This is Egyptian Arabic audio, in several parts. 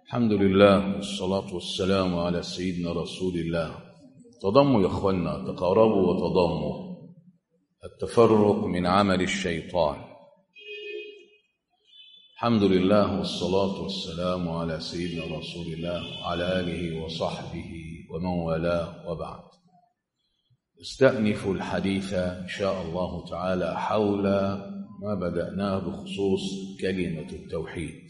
الحمد لله والصلاة والسلام على سيدنا رسول الله تضموا يا اخوانا تقاربوا وتضموا التفرق من عمل الشيطان الحمد لله والصلاة والسلام على سيدنا رسول الله وعلى آله وصحبه ومن والاه وبعد استأنف الحديث إن شاء الله تعالى حول ما بدأناه بخصوص كلمة التوحيد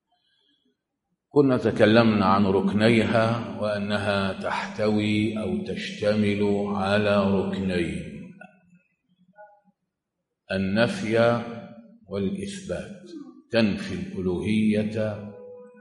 كنا تكلمنا عن ركنيها وأنها تحتوي أو تشتمل على ركنين النفي والإثبات تنفي الألوهية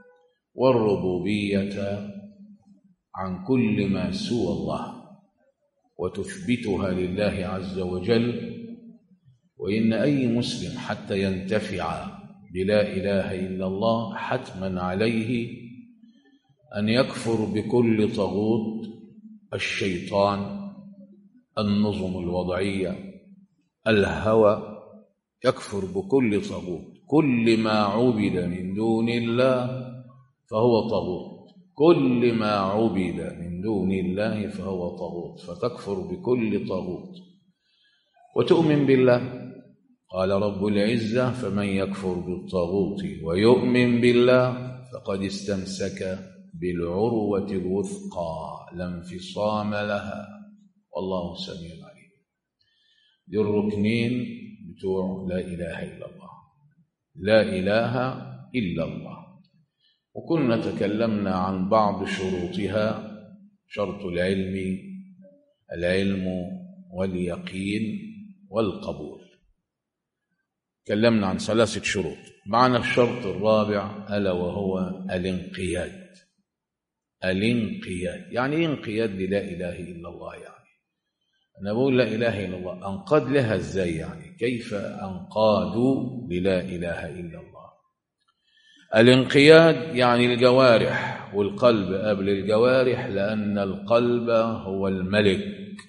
والربوبية عن كل ما سوى الله وتثبتها لله عز وجل وإن أي مسلم حتى ينتفع بلا إله إلا الله حتما عليه أن يكفر بكل طاغوت الشيطان النظم الوضعية الهوى يكفر بكل طاغوت كل ما عبد من دون الله فهو طاغوت كل ما عبد من دون الله فهو طاغوت فتكفر بكل طاغوت وتؤمن بالله قال رب العزة فمن يكفر بالطاغوت ويؤمن بالله فقد استمسك بالعروة الوثقى لا انفصام لها والله سميع عليم دي الركنين بتوع لا إله إلا الله لا إله إلا الله وكنا تكلمنا عن بعض شروطها شرط العلم العلم واليقين والقبول تكلمنا عن ثلاثة شروط معنا الشرط الرابع ألا وهو الانقياد الانقياد يعني ايه انقياد للا إله إلا الله يعني أنا بقول لا إله إلا الله أنقاد لها إزاي يعني كيف أنقادوا للا إله إلا الله الانقياد يعني الجوارح والقلب قبل الجوارح لأن القلب هو الملك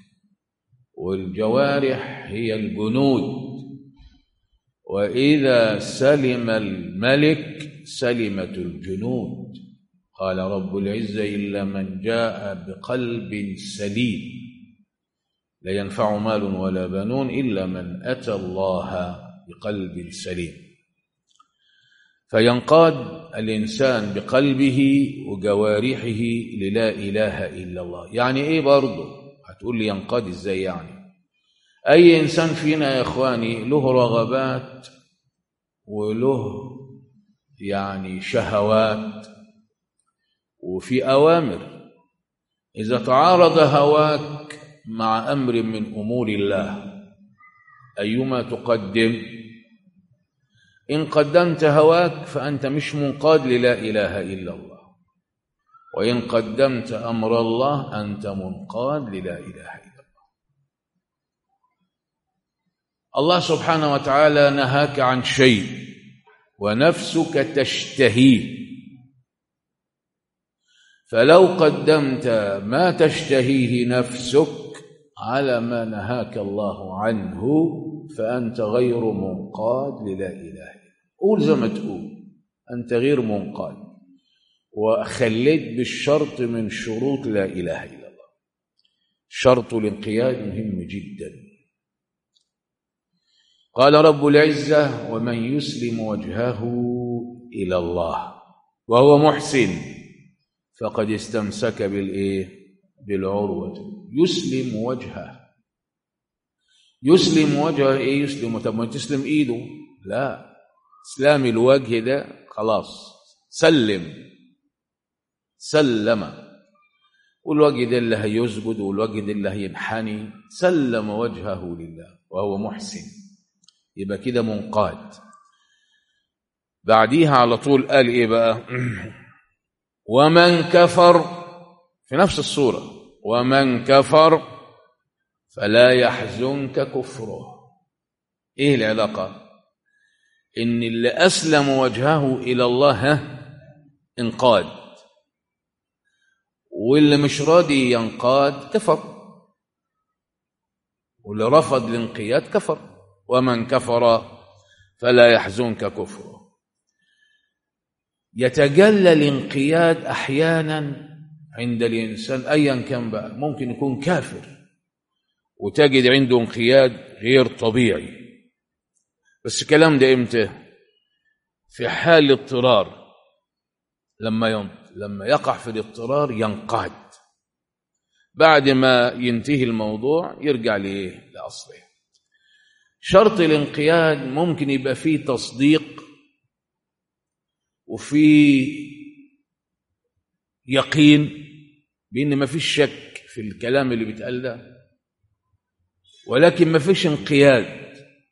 والجوارح هي الجنود وإذا سلم الملك سلمت الجنود قال رب العزة إلا من جاء بقلب سليم لا ينفع مال ولا بنون إلا من أتى الله بقلب سليم فينقاد الإنسان بقلبه وجوارحه للا إله إلا الله يعني إيه برضه هتقول لي ينقاد إزاي يعني أي إنسان فينا يا إخواني له رغبات وله يعني شهوات وفي أوامر إذا تعارض هواك مع أمر من أمور الله أيما تقدم إن قدمت هواك فأنت مش منقاد للا إله إلا الله وإن قدمت أمر الله أنت منقاد للا إله إلا الله الله سبحانه وتعالى نهاك عن شيء ونفسك تشتهيه فلو قدمت ما تشتهيه نفسك على ما نهاك الله عنه فأنت غير منقاد للا إله قول زي ما تقول أنت غير منقاد وخليت بالشرط من شروط لا إله إلا الله شرط الانقياد مهم جداً قال رب العزة ومن يسلم وجهه إلى الله وهو محسن فقد استمسك بالإيه بالعروة يسلم وجهه يسلم وجهه إيه يسلم طب ما تسلم إيده لا إسلام الوجه ده خلاص سلم سلم والوجه ده اللي هيسجد والوجه ده اللي هينحني سلم وجهه لله وهو محسن يبقى كده منقاد بعديها على طول قال ايه بقى ومن كفر في نفس الصورة ومن كفر فلا يحزنك كفره ايه العلاقة ان اللي اسلم وجهه الى الله انقاد واللي مش راضي ينقاد كفر واللي رفض الانقياد كفر ومن كفر فلا يحزنك كفره يتجلى الانقياد احيانا عند الانسان ايا كان بقى ممكن يكون كافر وتجد عنده انقياد غير طبيعي بس الكلام ده امتى في حال الاضطرار لما ين... لما يقع في الاضطرار ينقاد بعد ما ينتهي الموضوع يرجع لايه لاصله شرط الانقياد ممكن يبقى فيه تصديق وفي يقين بان ما فيش شك في الكلام اللي بيتقال ده ولكن ما فيش انقياد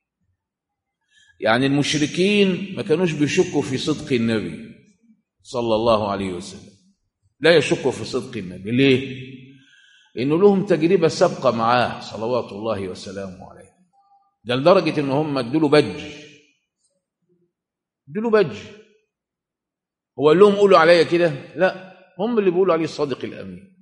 يعني المشركين ما كانوش بيشكوا في صدق النبي صلى الله عليه وسلم لا يشكوا في صدق النبي ليه انه لهم تجربه سابقه معاه صلوات الله وسلامه عليه ده لدرجه ان هم ادوا له بج ادوا له بج هو قال لهم قولوا عليا كده لا هم اللي بيقولوا عليه الصادق الامين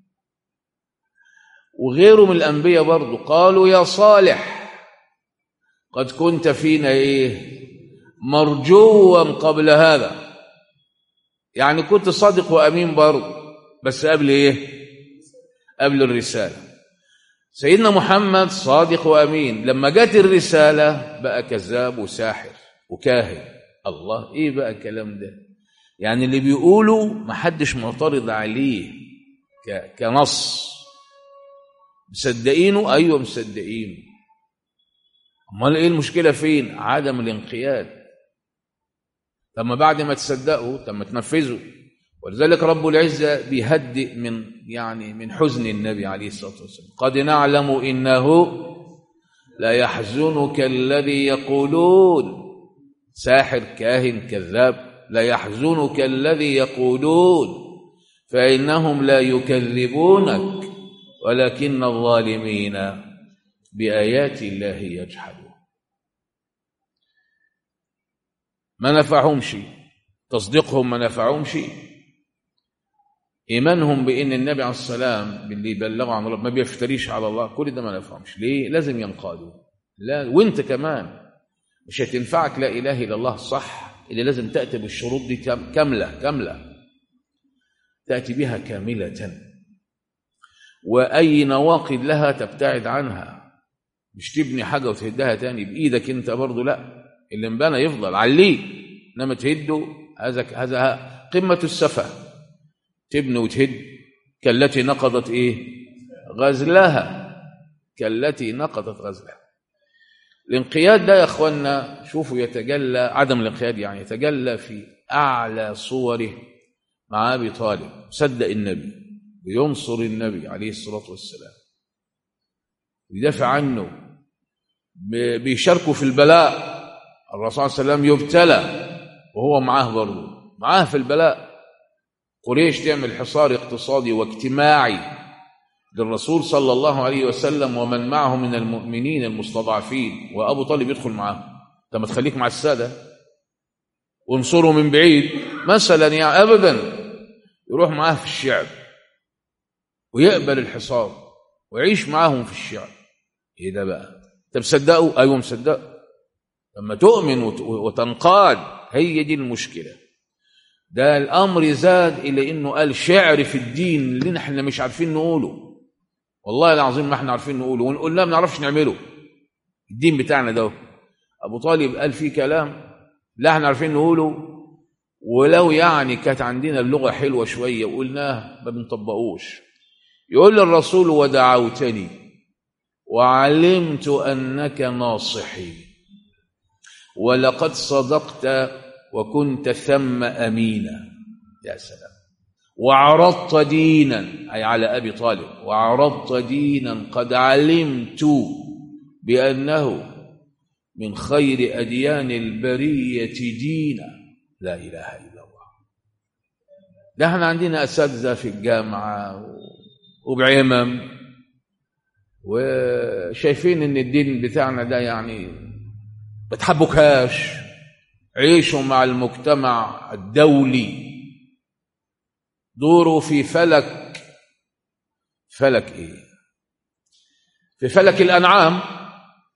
وغيره من الانبياء برضه قالوا يا صالح قد كنت فينا ايه مرجوا قبل هذا يعني كنت صادق وامين برضه بس قبل ايه قبل الرساله سيدنا محمد صادق وامين لما جت الرساله بقى كذاب وساحر وكاهن الله ايه بقى الكلام ده يعني اللي بيقوله محدش معترض عليه كنص مصدقينه ايوه مصدقينه امال ايه المشكله فين عدم الانقياد لما بعد ما تصدقوا لما تنفذوا ولذلك رب العزه بيهدئ من يعني من حزن النبي عليه الصلاه والسلام قد نعلم انه لا يحزنك الذي يقولون ساحر كاهن كذاب لا يحزنك الذي يقولون فانهم لا يكذبونك ولكن الظالمين بآيات الله يجحدون ما نفعهم شيء تصديقهم ما نفعهم شيء إيمانهم بأن النبي عليه السلام باللي يبلغوا عن رب ما بيفتريش على الله كل ده ما نفعهمش ليه لازم ينقادوا لا وانت كمان مش هتنفعك لا إله إلا الله صح اللي لازم تأتي بالشروط دي كاملة كاملة تأتي بها كاملة وأي نواقض لها تبتعد عنها مش تبني حاجة وتهدها تاني بإيدك أنت برضه لا اللي انبنى يفضل عليه إنما تهده هذا هذا قمة السفة تبني وتهد كالتي نقضت إيه غزلها كالتي نقضت غزلها الانقياد ده يا اخوانا شوفوا يتجلى عدم الانقياد يعني يتجلى في اعلى صوره مع ابي طالب صدق النبي وينصر النبي عليه الصلاه والسلام يدافع عنه بيشاركوا في البلاء الرسول صلى الله عليه وسلم يبتلى وهو معاه برضه معاه في البلاء قريش تعمل حصار اقتصادي واجتماعي للرسول صلى الله عليه وسلم ومن معه من المؤمنين المستضعفين وابو طالب يدخل معاه انت ما تخليك مع الساده وانصره من بعيد مثلا يعني ابدا يروح معاه في الشعب ويقبل الحصار ويعيش معاهم في الشعب ايه ده بقى انت مصدقه ايوه مصدقه لما تؤمن وتنقاد هي دي المشكله ده الامر زاد الى انه قال شعر في الدين اللي احنا مش عارفين نقوله والله العظيم ما احنا عارفين نقوله ونقول لا ما نعرفش نعمله الدين بتاعنا ده ابو طالب قال فيه كلام لا احنا عارفين نقوله ولو يعني كانت عندنا اللغه حلوه شويه وقلناه ما بنطبقوش يقول للرسول ودعوتني وعلمت انك ناصحي ولقد صدقت وكنت ثم امينا يا سلام وعرضت دينا اي على ابي طالب وعرضت دينا قد علمت بانه من خير اديان البريه دينا لا اله الا الله ده احنا عندنا اساتذه في الجامعه وبعمم وشايفين ان الدين بتاعنا ده يعني ما تحبكاش عيشوا مع المجتمع الدولي دوروا في فلك فلك ايه في فلك الانعام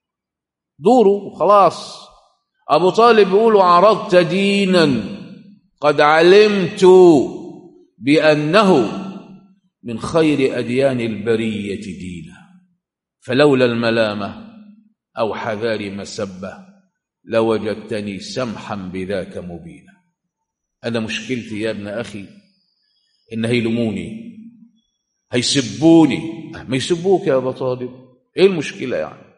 دوروا خلاص ابو طالب بيقول عرضت دينا قد علمت بأنه من خير أديان البرية دينا فلولا الملامة أو حذار مسبة لوجدتني سمحا بذاك مبينا أنا مشكلتي يا ابن أخي إن هيلموني هيسبوني ما يسبوك يا أبا طالب إيه المشكلة يعني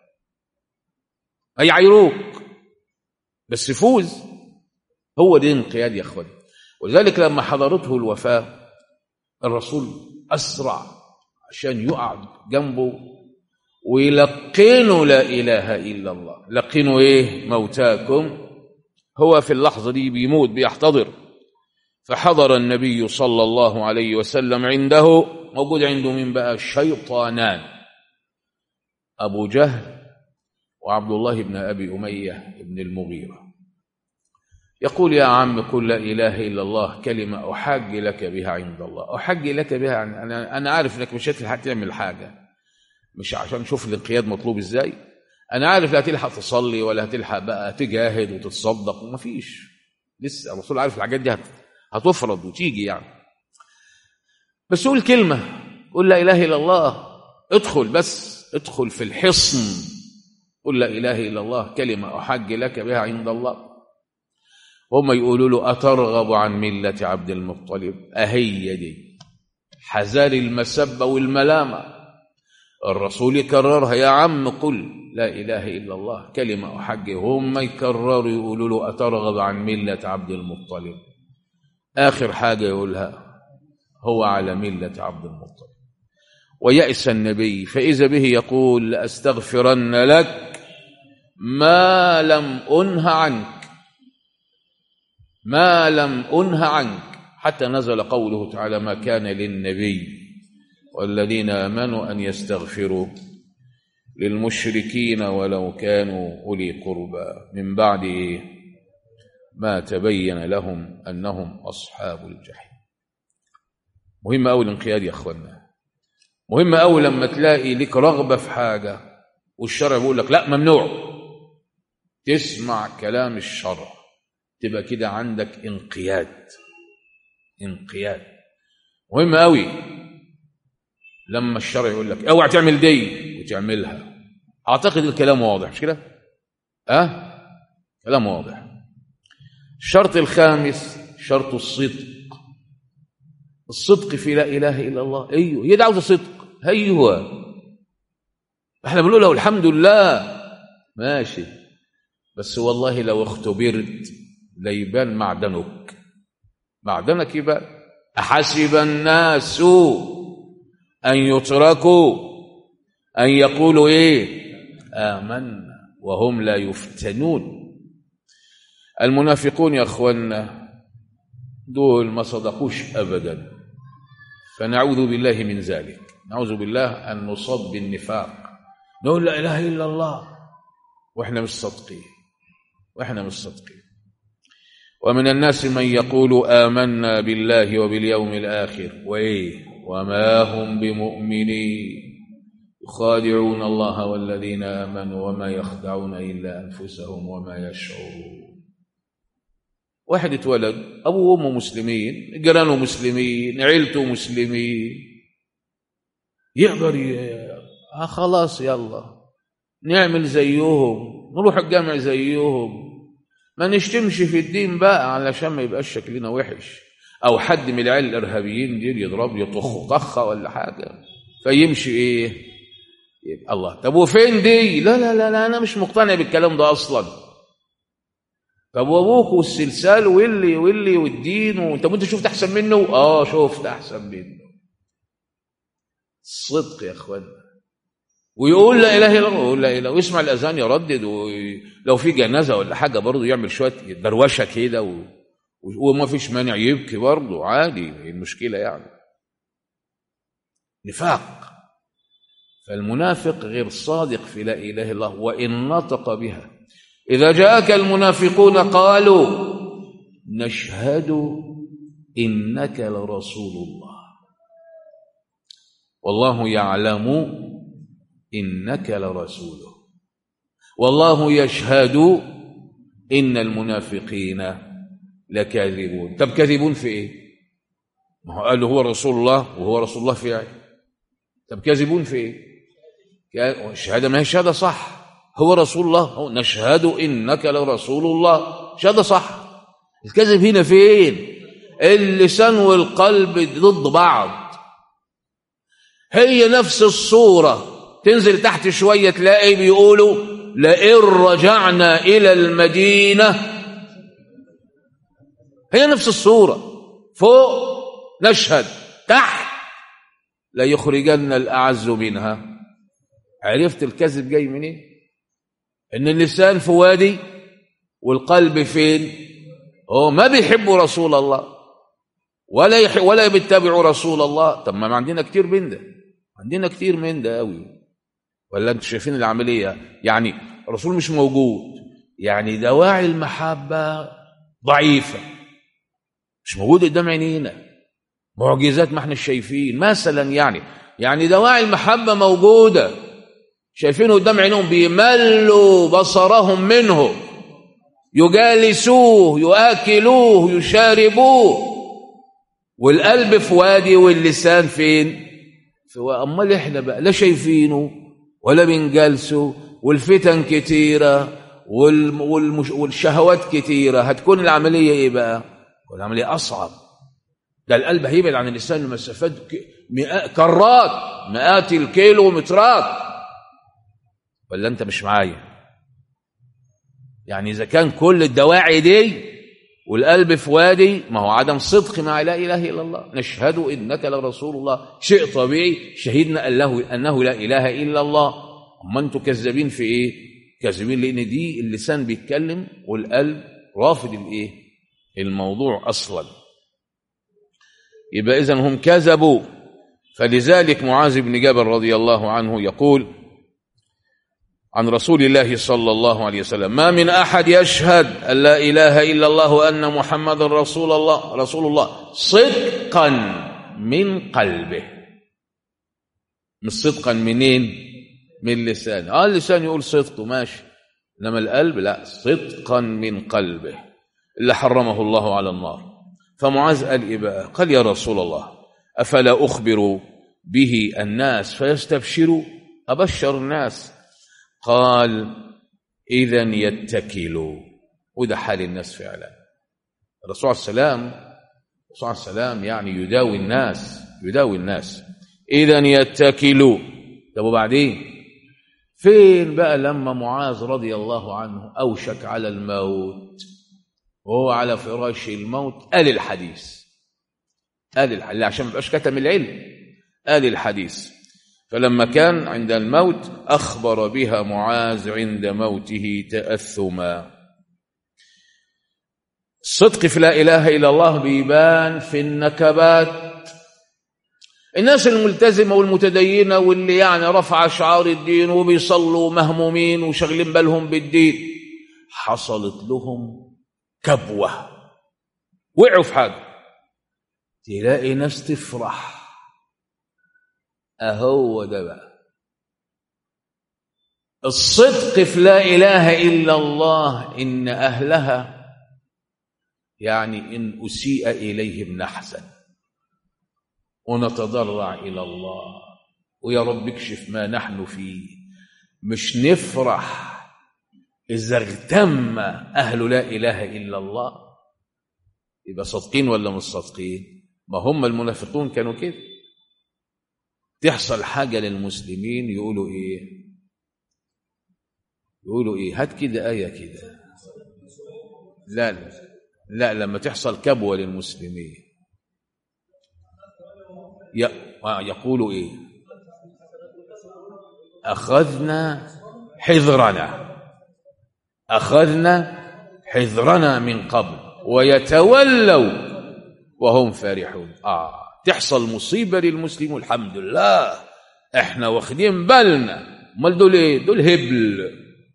هيعيروك بس فوز هو دي انقياد يا اخواني ولذلك لما حضرته الوفاه الرسول اسرع عشان يقعد جنبه ويلقنوا لا اله الا الله لقنوا ايه موتاكم هو في اللحظه دي بيموت بيحتضر فحضر النبي صلى الله عليه وسلم عنده موجود عنده من بقى الشيطانان ابو جهل وعبد الله بن ابي اميه بن المغيره يقول يا عم قل لا اله الا الله كلمه احج لك بها عند الله احج لك بها عن انا انا عارف انك مش هتلحق تعمل حاجه مش عشان شوف الانقياد مطلوب ازاي انا عارف لا هتلحق تصلي ولا هتلحق بقى تجاهد وتتصدق مفيش لسه الرسول عارف الحاجات دي هتفرض وتيجي يعني بس قول كلمه قول لا اله الا الله ادخل بس ادخل في الحصن قل لا اله الا الله كلمه احج لك بها عند الله هم يقولوا له اترغب عن مله عبد المطلب اهي دي حذار المسبه والملامه الرسول يكررها يا عم قل لا اله الا الله كلمه احج هم يكرروا يقولوا له اترغب عن مله عبد المطلب اخر حاجه يقولها هو على مله عبد المطلب ويأس النبي فإذا به يقول لأستغفرن لك ما لم أنه عنك ما لم أنه عنك حتى نزل قوله تعالى ما كان للنبي والذين آمنوا أن يستغفروا للمشركين ولو كانوا أولي قربى من بعد ما تبين لهم أنهم أصحاب الجحيم مهم أول الانقياد يا أخوانا مهم أول لما تلاقي لك رغبة في حاجة والشرع بيقول لك لا ممنوع تسمع كلام الشرع تبقى كده عندك انقياد انقياد مهم قوي لما الشرع يقول لك اوعى تعمل دي وتعملها اعتقد الكلام واضح مش كده اه كلام واضح الشرط الخامس شرط الصدق الصدق في لا اله الا الله ايوه هي دعوه صدق ايوه احنا بنقول له الحمد لله ماشي بس والله لو اختبرت ليبان معدنك معدنك يبان أحسب الناس أن يتركوا أن يقولوا إيه آمنا وهم لا يفتنون المنافقون يا أخوانا دول ما صدقوش أبدا فنعوذ بالله من ذلك نعوذ بالله أن نصاب بالنفاق نقول لا إله إلا الله وإحنا مش صادقين وإحنا مش صادقين ومن الناس من يقول آمنا بالله وباليوم الآخر وإيه وما هم بمؤمنين يخادعون الله والذين آمنوا وما يخدعون إلا أنفسهم وما يشعرون واحد اتولد أبوه وأمه مسلمين جيرانه مسلمين عيلته مسلمين يقدر ي... آه خلاص يلا نعمل زيهم نروح الجامع زيهم ما نشتمش في الدين بقى علشان ما يبقاش شكلنا وحش او حد من العيال الارهابيين دول يضرب يطخ طخه ولا حاجه فيمشي ايه يبقى الله طب وفين دي لا لا لا لا انا مش مقتنع بالكلام ده اصلا طب وابوك والسلسال واللي واللي والدين وانت انت شفت احسن منه اه شفت احسن منه صدق يا اخوانا ويقول لا اله الا الله ويقول لا اله ويسمع الاذان يردد ولو في جنازه ولا حاجه برضه يعمل شويه دروشه كده و... وما فيش مانع يبكي برضه عادي المشكله يعني نفاق فالمنافق غير صادق في لا اله الا الله وان نطق بها اذا جاءك المنافقون قالوا نشهد انك لرسول الله والله يعلم انك لرسوله والله يشهد ان المنافقين لكاذبون طب كاذبون في ايه ما هو قال له هو رسول الله وهو رسول الله في ايه طب كاذبون في ايه كا- الشهاده ما هي شهاده صح هو رسول الله هو نشهد انك لرسول الله شهاده صح الكذب هنا فين اللسان والقلب ضد بعض هي نفس الصورة تنزل تحت شوية تلاقي بيقولوا لئن رجعنا إلى المدينة هي نفس الصورة فوق نشهد تحت لا يخرجن الأعز منها عرفت الكذب جاي منين إن اللسان في وادي والقلب فين هو ما بيحبوا رسول الله ولا يح... ولا بيتبعوا رسول الله طب ما عندنا كتير من ده عندنا كتير من ده قوي ولا انتوا شايفين العمليه يعني الرسول مش موجود يعني دواعي المحبه ضعيفه مش موجود قدام عينينا معجزات ما احنا شايفين مثلا يعني يعني دواعي المحبه موجوده شايفينه قدام عينهم بيملوا بصرهم منه يجالسوه ياكلوه يشاربوه والقلب في وادي واللسان فين في وا- امال احنا بقى لا شايفينه ولا بنجالسه والفتن كتيره والم- والمش والشهوات كتيره هتكون العمليه ايه بقى العمليه اصعب ده القلب هيبعد عن اللسان لمسافات ك- مئات كرات مئات الكيلومترات ولا انت مش معايا يعني اذا كان كل الدواعي دي والقلب في وادي ما هو عدم صدق مع لا اله الا الله نشهد انك لرسول الله شيء طبيعي شهدنا انه انه لا اله الا الله اما انتوا كذابين في ايه كذابين لان دي اللسان بيتكلم والقلب رافض الايه الموضوع اصلا يبقى اذا هم كذبوا فلذلك معاذ بن جبل رضي الله عنه يقول عن رسول الله صلى الله عليه وسلم ما من احد يشهد ان لا اله الا الله وان محمدا رسول الله رسول الله صدقا من قلبه مش صدقا منين من لسانه اه اللسان يقول صدق ماشي انما القلب لا صدقا من قلبه اللي حرمه الله على النار فمعاذ قال ايه بقى قال يا رسول الله افلا اخبر به الناس فيستبشروا ابشر الناس قال اذا يتكلوا وده حال الناس فعلا الرسول عليه السلام الرسول عليه السلام يعني يداوي الناس يداوي الناس اذا يتكلوا طب وبعدين فين بقى لما معاذ رضي الله عنه اوشك على الموت وهو على فراش الموت قال الحديث قال الحديث عشان ما يبقاش كتم العلم قال الحديث فلما كان عند الموت أخبر بها معاذ عند موته تأثما الصدق في لا إله إلا الله بيبان في النكبات الناس الملتزمة والمتدينة واللي يعني رفع شعار الدين وبيصلوا مهمومين وشغلين بالهم بالدين حصلت لهم كبوة وقعوا في حاجة تلاقي ناس تفرح أهو ده بقى الصدق في لا إله إلا الله إن أهلها يعني إن أسيء إليهم نحزن ونتضرع إلى الله ويا رب اكشف ما نحن فيه مش نفرح إذا اغتم أهل لا إله إلا الله يبقى صادقين ولا مش صادقين ما هم المنافقون كانوا كده تحصل حاجة للمسلمين يقولوا إيه يقولوا إيه هات كده آية كده لا لا لا لما تحصل كبوة للمسلمين يقولوا إيه أخذنا حذرنا أخذنا حذرنا من قبل ويتولوا وهم فرحون آه تحصل مصيبة للمسلم الحمد لله احنا واخدين بالنا امال دول ايه دول هبل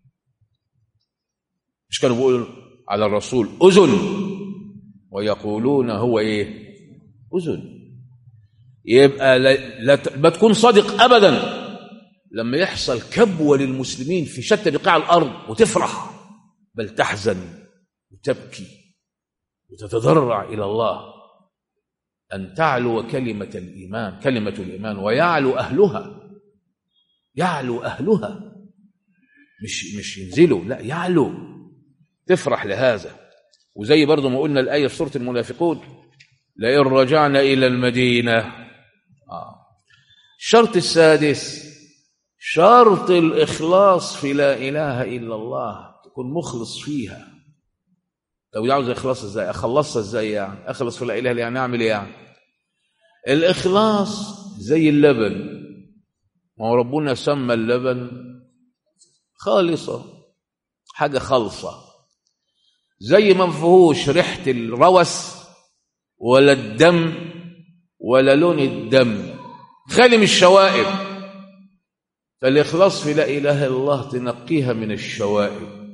مش كانوا بيقولوا على الرسول اذن ويقولون هو ايه اذن يبقى لا, لا ما تكون صادق ابدا لما يحصل كبوه للمسلمين في شتى بقاع الارض وتفرح بل تحزن وتبكي وتتضرع إلى الله أن تعلو كلمة الإيمان كلمة الإيمان ويعلو أهلها يعلو أهلها مش مش ينزلوا لا يعلو تفرح لهذا وزي برضو ما قلنا الآية في سورة المنافقون لئن رجعنا إلى المدينة آه. الشرط السادس شرط الإخلاص في لا إله إلا الله تكون مخلص فيها طب عاوز إخلاص إزاي أخلصها إزاي يعني أخلص في لا إله إلا يعني أعمل إيه يعني الإخلاص زي اللبن ما هو ربنا سمى اللبن خالصة حاجة خالصة زي ما فيهوش ريحة الروس ولا الدم ولا لون الدم خالي من الشوائب فالإخلاص في لا إله إلا الله تنقيها من الشوائب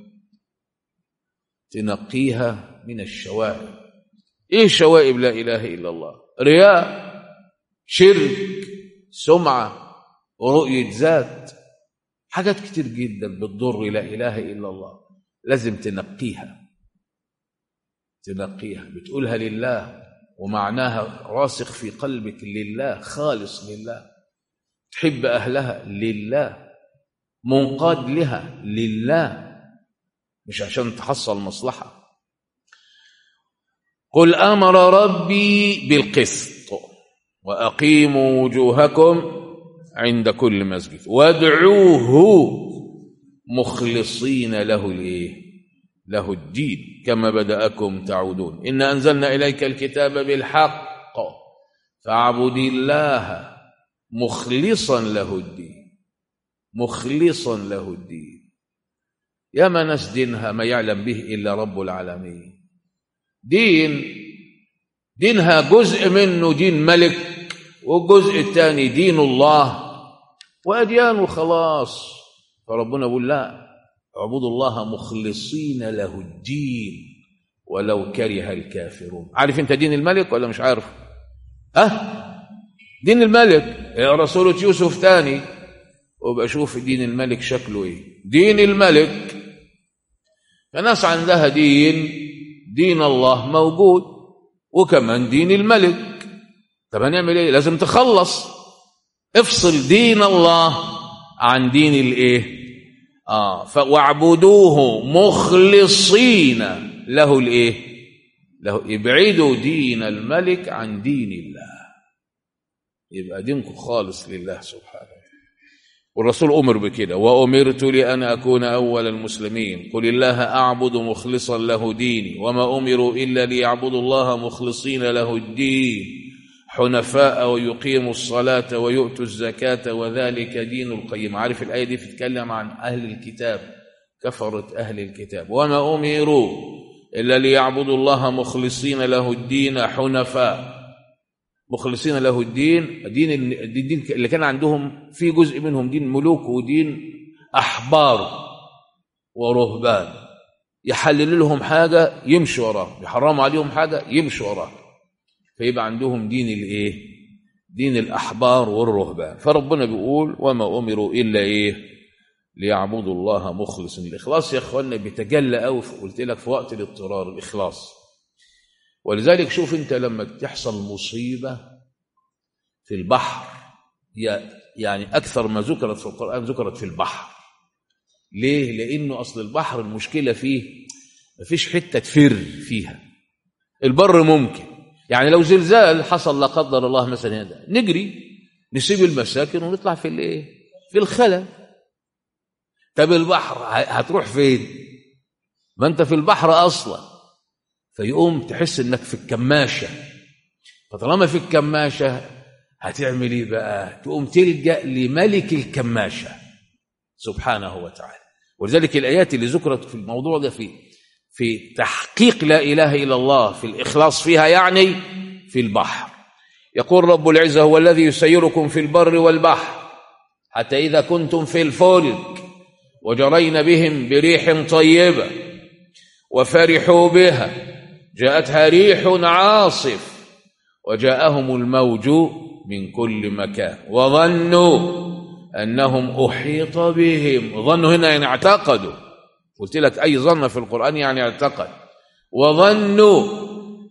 تنقيها من الشوائب إيه شوائب لا إله إلا الله رياء شرك سمعة ورؤية ذات حاجات كتير جدا بتضر لا إله إلا الله لازم تنقيها تنقيها بتقولها لله ومعناها راسخ في قلبك لله خالص لله تحب أهلها لله منقاد لها لله مش عشان تحصل مصلحة قل أمر ربي بالقسط وأقيموا وجوهكم عند كل مسجد وادعوه مخلصين له الايه له الدين كما بدأكم تعودون إن أنزلنا إليك الكتاب بالحق فاعبد الله مخلصا له الدين مخلصا له الدين يا ما ناس دينها ما يعلم به إلا رب العالمين دين دينها جزء منه دين ملك والجزء الثاني دين الله وأديان وخلاص فربنا يقول لا اعبدوا الله مخلصين له الدين ولو كره الكافرون عارف انت دين الملك ولا مش عارف اه دين الملك يا رسولة يوسف تاني وابقى شوف دين الملك شكله ايه دين الملك فناس عندها دين دين الله موجود وكمان دين الملك طب هنعمل ايه لازم تخلص افصل دين الله عن دين الايه اه فاعبدوه مخلصين له الايه له ابعدوا دين الملك عن دين الله يبقى دينكم خالص لله سبحانه والرسول امر بكده وامرت لان اكون اول المسلمين قل الله اعبد مخلصا له ديني وما امروا الا ليعبدوا الله مخلصين له الدين حنفاء ويقيموا الصلاة ويؤتوا الزكاة وذلك دين القيم عارف الآية دي بتتكلم عن أهل الكتاب كفرت أهل الكتاب وما أمروا إلا ليعبدوا الله مخلصين له الدين حنفاء مخلصين له الدين دين الدين اللي كان عندهم في جزء منهم دين ملوك ودين أحبار ورهبان يحلل لهم حاجة يمشوا وراه يحرموا عليهم حاجة يمشوا وراه فيبقى عندهم دين الايه دين الاحبار والرهبان فربنا بيقول وما امروا الا ايه ليعبدوا الله مخلصا الاخلاص يا اخوانا بيتجلى قوي قلت لك في وقت الاضطرار الاخلاص ولذلك شوف انت لما تحصل مصيبه في البحر يعني اكثر ما ذكرت في القران ذكرت في البحر ليه لانه اصل البحر المشكله فيه مفيش حته تفر فيها البر ممكن يعني لو زلزال حصل لا قدر الله مثلا هذا نجري نسيب المساكن ونطلع في الايه في الخلا طب البحر هتروح فين ما انت في البحر اصلا فيقوم تحس انك في الكماشه فطالما في الكماشه هتعمل ايه بقى تقوم تلجا لملك الكماشه سبحانه وتعالى ولذلك الايات اللي ذكرت في الموضوع ده في في تحقيق لا اله الا الله في الاخلاص فيها يعني في البحر يقول رب العزه هو الذي يسيركم في البر والبحر حتى اذا كنتم في الفلك وجرين بهم بريح طيبه وفرحوا بها جاءتها ريح عاصف وجاءهم الموج من كل مكان وظنوا انهم احيط بهم ظنوا هنا يعني اعتقدوا قلت لك أي ظن في القرآن يعني اعتقد وظنوا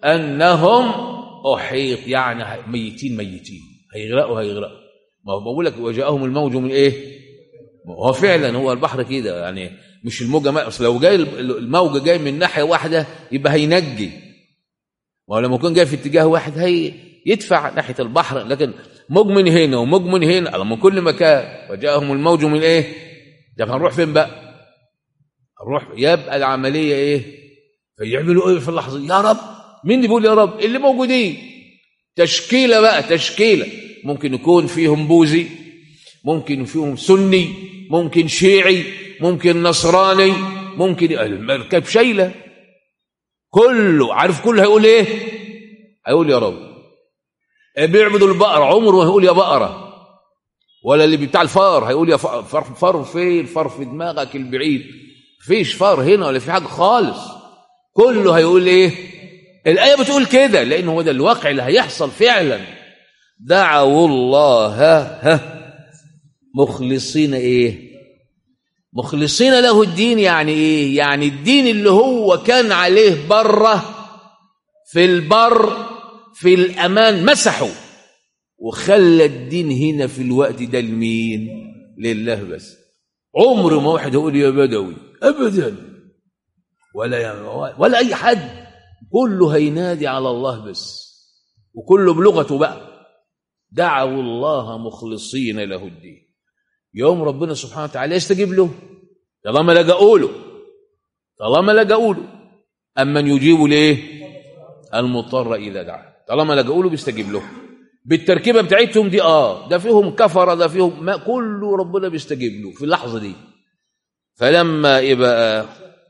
انهم احيط يعني ميتين ميتين هيغرقوا هيغرقوا ما هو بقول لك وجاءهم الموج من ايه هو فعلا هو البحر كده يعني مش الموجه ما اصل لو جاي الموج جاي من ناحيه واحده يبقى هينجي ما هو لما يكون جاي في اتجاه واحد هي يدفع ناحيه البحر لكن موج من هنا وموج من هنا من كل مكان وجاءهم الموج من ايه ده هنروح فين بقى نروح يبقى العمليه ايه فيعملوا ايه في اللحظه دي؟ يا رب مين اللي بيقول يا رب اللي موجودين تشكيله بقى تشكيله ممكن يكون فيهم بوذي ممكن فيهم سني ممكن شيعي ممكن نصراني ممكن المركب شايله كله عارف كله هيقول ايه هيقول يا رب بيعبدوا البقرة عمره ما هيقول يا بقرة ولا اللي بتاع الفار هيقول يا فار فار, فار فين فار في دماغك البعيد فيش فار هنا ولا في حاجة خالص كله هيقول ايه الآية بتقول كده لأن هو ده الواقع اللي هيحصل فعلا دعوا الله ها مخلصين ايه مخلصين له الدين يعني ايه يعني الدين اللي هو كان عليه بره في البر في الامان مسحوا وخلى الدين هنا في الوقت ده لمين لله بس عمر ما واحد يقول يا بدوي ابدا ولا يا ولا اي حد كله هينادي على الله بس وكله بلغته بقى دعوا الله مخلصين له الدين يوم ربنا سبحانه وتعالى يستجيب له طالما لجأوا له طالما لجأوا له أمن يجيب ليه المضطر إذا دعا طالما لجأوا له بيستجيب له بالتركيبة بتاعتهم دي آه ده فيهم كفرة ده فيهم ما كله ربنا بيستجيب له في اللحظة دي فلما يبقى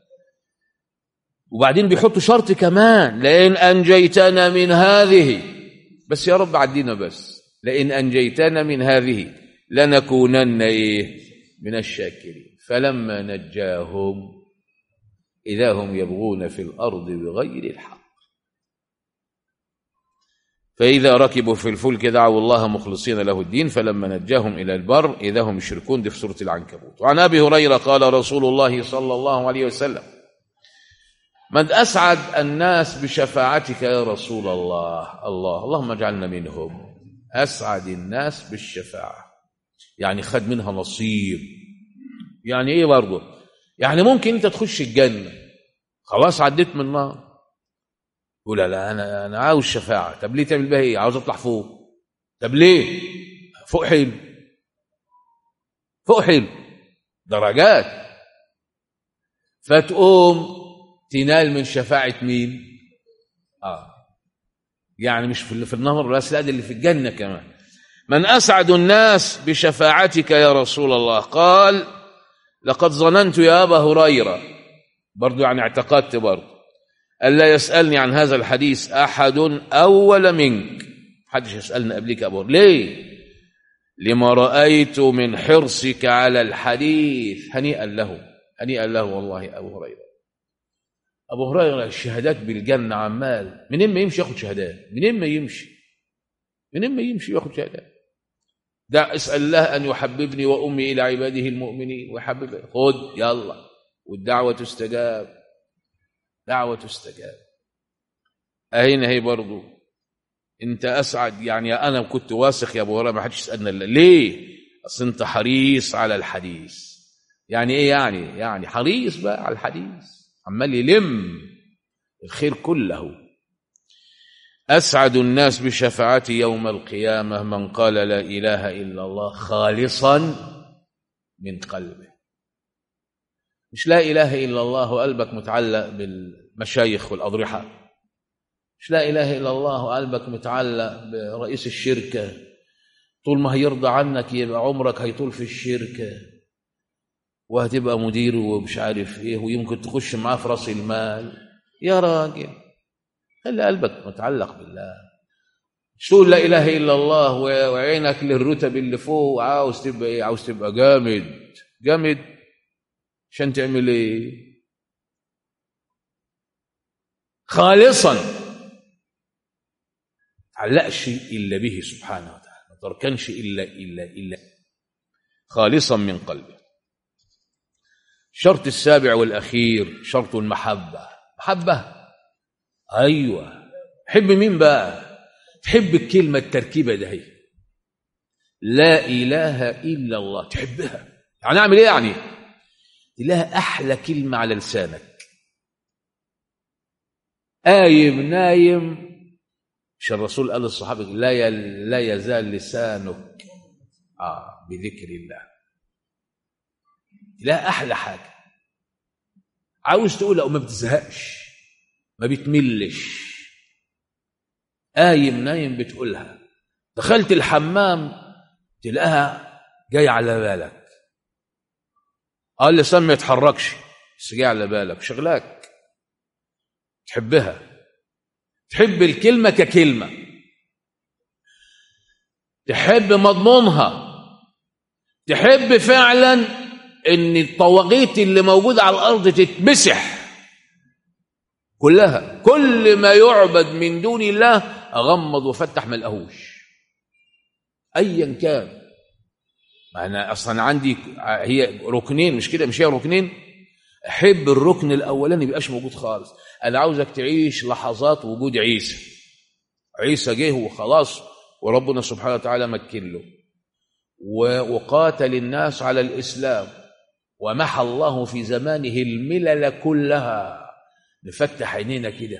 وبعدين بيحطوا شرط كمان لئن أنجيتنا من هذه بس يا رب عدينا بس لئن أنجيتنا من هذه لنكونن إيه من الشاكرين فلما نجاهم إذا هم يبغون في الأرض بغير الحق فإذا ركبوا في الفلك دعوا الله مخلصين له الدين فلما نجاهم إلى البر إذا هم يشركون دي في سورة العنكبوت وعن أبي هريرة قال رسول الله صلى الله عليه وسلم من أسعد الناس بشفاعتك يا رسول الله الله اللهم اجعلنا منهم أسعد الناس بالشفاعة يعني خد منها نصيب يعني إيه برضه يعني ممكن أنت تخش الجنة خلاص عديت من النار يقول لا أنا أنا عاوز شفاعة طب ليه تعمل بها إيه عاوز أطلع فوق طب ليه فوق حلو فوق حلو درجات فتقوم تنال من شفاعة مين آه يعني مش في في النهر بس لا ده اللي في الجنة كمان من أسعد الناس بشفاعتك يا رسول الله قال لقد ظننت يا أبا هريرة برضو يعني اعتقدت برضو ألا يسألني عن هذا الحديث أحد أول منك حدش يسألني قبلك أبو ليه لما رأيت من حرصك على الحديث هنيئا له هنيئا له والله أبو هريرة أبو هريرة الشهادات بالجنة عمال منين ما يمشي ياخد شهادات منين ما يمشي منين ما يمشي ياخد شهادات دع اسأل الله أن يحببني وأمي إلى عباده المؤمنين ويحبب خد يلا والدعوة تستجاب دعوة تستجاب أين هي برضو أنت أسعد يعني أنا كنت واثق يا أبو هريرة ما حدش يسألنا إلا ليه أصل أنت حريص على الحديث يعني إيه يعني يعني حريص بقى على الحديث عمال يلم الخير كله أسعد الناس بشفاعتي يوم القيامة من قال لا إله إلا الله خالصا من قلبه مش لا إله إلا الله وقلبك متعلق بالمشايخ والأضرحة مش لا إله إلا الله وقلبك متعلق برئيس الشركة طول ما هيرضى عنك يبقى عمرك هيطول في الشركة وهتبقى مدير ومش عارف ايه ويمكن تخش معاه في راس المال يا راجل خلي قلبك متعلق بالله مش تقول لا اله الا الله وعينك للرتب اللي فوق وعاوز تبقى ايه عاوز تبقى جامد جامد عشان تعمل ايه خالصا تعلقش الا به سبحانه وتعالى ما تركنش الا الا الا خالصا من قلبه الشرط السابع والأخير شرط المحبة محبة أيوة تحب مين بقى تحب الكلمة التركيبة ده هي لا إله إلا الله تحبها يعني أعمل إيه يعني لها أحلى كلمة على لسانك قايم نايم مش الرسول قال للصحابة لا ي... لا يزال لسانك آه بذكر الله لا أحلى حاجة عاوز تقول أو ما بتزهقش ما بتملش قايم نايم بتقولها دخلت الحمام تلاقيها جاي على بالك قال لسان ما يتحركش بس جاي على بالك شغلاك تحبها تحب الكلمة ككلمة تحب مضمونها تحب فعلا ان الطواغيت اللي موجودة على الأرض تتمسح كلها كل ما يعبد من دون الله أغمض وفتح ما لقاهوش أيا كان أنا أصلا عندي هي ركنين مش كده مش هي ركنين أحب الركن الأولاني يبقاش موجود خالص أنا عاوزك تعيش لحظات وجود عيسى عيسى جه وخلاص وربنا سبحانه وتعالى مكن له وقاتل الناس على الإسلام ومحى الله في زمانه الملل كلها نفتح عينينا كده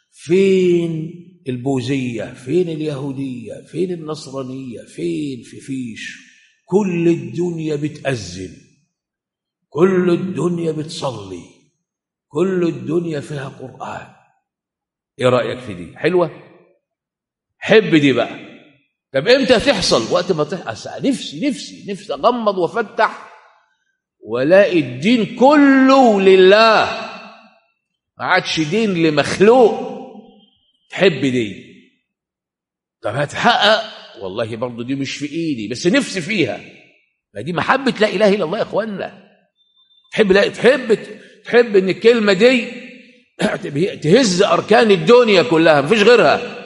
فين البوذية فين اليهودية فين النصرانية فين في فيش كل الدنيا بتأذن كل الدنيا بتصلي كل الدنيا فيها قرآن ايه رأيك في دي حلوة حب دي بقى طب امتى تحصل وقت ما تحصل نفسي نفسي نفسي اغمض وافتح والاقي الدين كله لله ما عادش دين لمخلوق تحب دي طب هتحقق والله برضه دي مش في ايدي بس نفسي فيها ما دي محبه لا اله الا الله يا اخوانا تحب لا تحب تحب ان الكلمه دي تهز اركان الدنيا كلها مفيش غيرها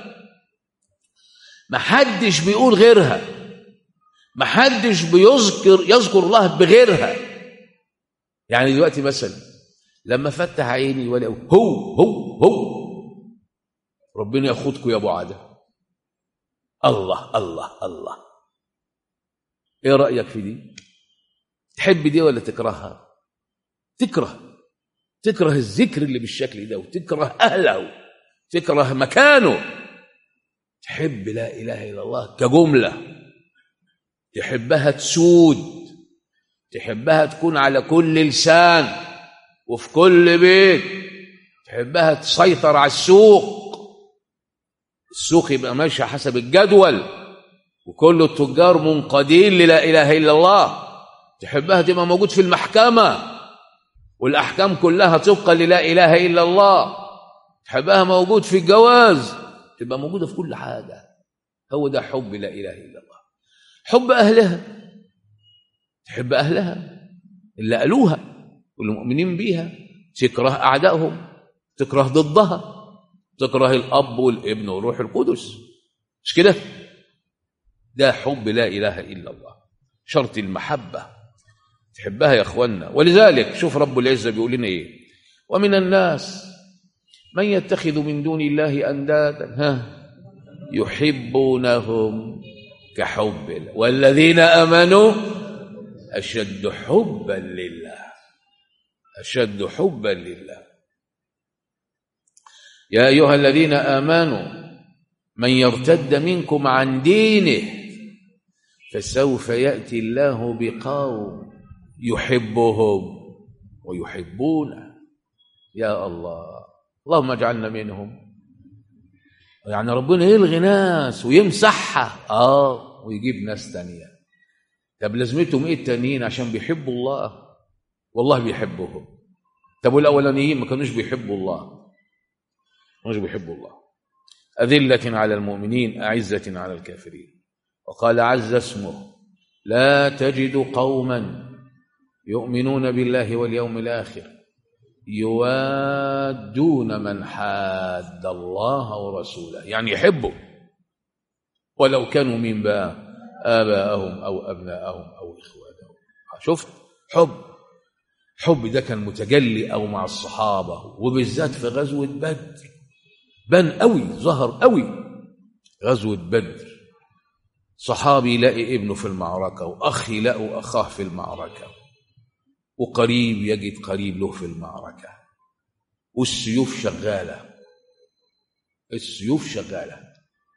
ما حدش بيقول غيرها ما حدش بيذكر يذكر الله بغيرها يعني دلوقتي مثلا لما فتح عيني ولا هو هو هو ربنا ياخدكم يا ابو عاده الله الله الله ايه رايك في دي تحب دي ولا تكرهها تكره تكره الذكر اللي بالشكل ده وتكره اهله تكره مكانه تحب لا اله الا الله كجمله تحبها تسود تحبها تكون على كل لسان وفي كل بيت تحبها تسيطر على السوق السوق يبقى ماشي حسب الجدول وكل التجار منقادين للا اله الا الله تحبها تبقى موجود في المحكمه والاحكام كلها طبقا للا اله الا الله تحبها موجود في الجواز تبقى موجوده في كل حاجه هو ده حب لا اله الا الله حب اهلها تحب اهلها اللي قالوها واللي مؤمنين بيها تكره اعدائهم تكره ضدها تكره الاب والابن والروح القدس مش كده ده حب لا اله الا الله شرط المحبه تحبها يا اخوانا ولذلك شوف رب العزه بيقول لنا ايه ومن الناس من يتخذ من دون الله اندادا ها يحبونهم كحب الله والذين امنوا اشد حبا لله اشد حبا لله يا ايها الذين امنوا من يرتد منكم عن دينه فسوف ياتي الله بقوم يحبهم ويحبونه يا الله اللهم اجعلنا منهم يعني ربنا يلغي ناس ويمسحها اه ويجيب ناس تانية طب لازمتهم ايه التانيين عشان بيحبوا الله والله بيحبهم طب والاولانيين ما كانوش بيحبوا الله ما كانوش بيحبوا الله أذلة على المؤمنين أعزة على الكافرين وقال عز اسمه لا تجد قوما يؤمنون بالله واليوم الآخر يوادون من حاد الله ورسوله يعني يحبوا ولو كانوا من بقى آباءهم أو أبناءهم أو إخوانهم شفت حب حب ده كان متجلي أو مع الصحابة وبالذات في غزوة بدر بان قوي ظهر قوي غزوة بدر صحابي يلاقي ابنه في المعركة وأخ يلاقوا أخاه في المعركة وقريب يجد قريب له في المعركة والسيوف شغالة السيوف شغالة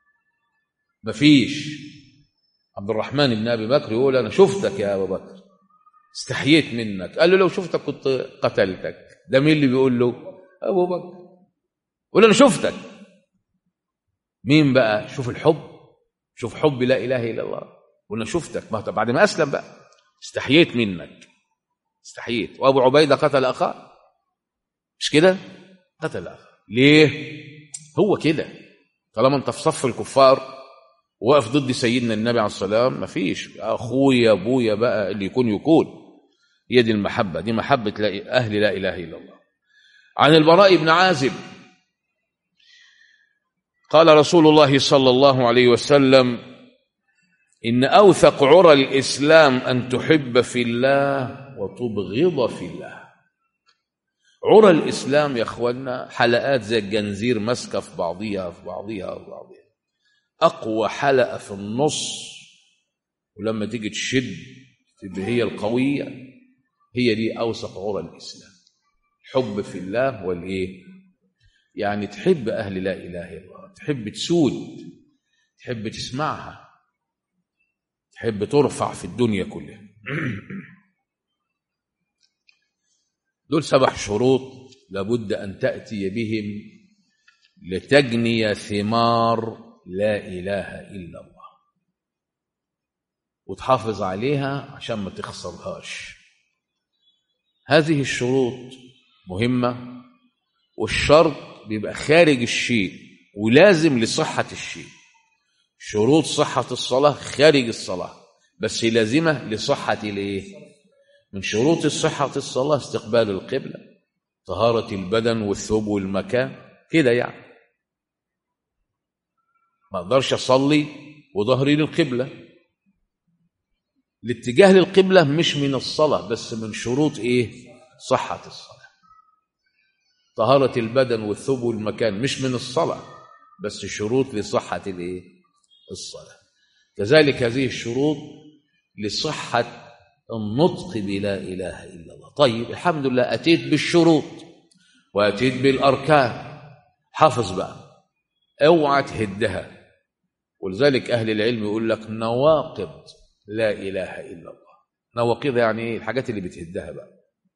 مفيش عبد الرحمن بن أبي بكر يقول أنا شفتك يا أبو بكر استحييت منك قال له لو شفتك كنت قتلتك ده مين اللي بيقول له أبو بكر يقول أنا شفتك مين بقى شوف الحب شوف حب لا إله إلا الله وأنا شفتك ما بعد ما أسلم بقى استحييت منك استحييت وأبو عبيدة قتل أخاه مش كده قتل أخاه ليه هو كده طالما انت في صف الكفار وقف ضد سيدنا النبي عليه السلام مفيش اخويا ابويا بقى اللي يكون يكون هي دي المحبه دي محبه لا اهل لا اله الا الله عن البراء بن عازب قال رسول الله صلى الله عليه وسلم ان اوثق عرى الاسلام ان تحب في الله وتبغض في الله عرى الاسلام يا اخوانا حلقات زي الجنزير ماسكه في بعضيها في بعضيها في بعضيها اقوى حلقه في النص ولما تيجي تشد تبقى هي القويه هي دي اوثق عرى الاسلام حب في الله والايه يعني تحب اهل لا اله الا الله تحب تسود تحب تسمعها تحب ترفع في الدنيا كلها دول سبع شروط لابد ان تاتي بهم لتجني ثمار لا اله الا الله وتحافظ عليها عشان ما تخسرهاش هذه الشروط مهمه والشرط بيبقى خارج الشيء ولازم لصحه الشيء شروط صحه الصلاه خارج الصلاه بس لازمه لصحه الايه من شروط صحه الصلاه استقبال القبله طهاره البدن والثوب والمكان كده يعني ما اقدرش اصلي وظهري للقبله الاتجاه للقبله مش من الصلاه بس من شروط ايه صحه الصلاه طهاره البدن والثوب والمكان مش من الصلاه بس شروط لصحه الايه الصلاه كذلك هذه الشروط لصحه النطق بلا اله الا الله طيب الحمد لله اتيت بالشروط واتيت بالاركان حافظ بقى اوعى تهدها ولذلك أهل العلم يقول لك نواقض لا إله إلا الله نواقض يعني إيه الحاجات اللي بتهدها بقى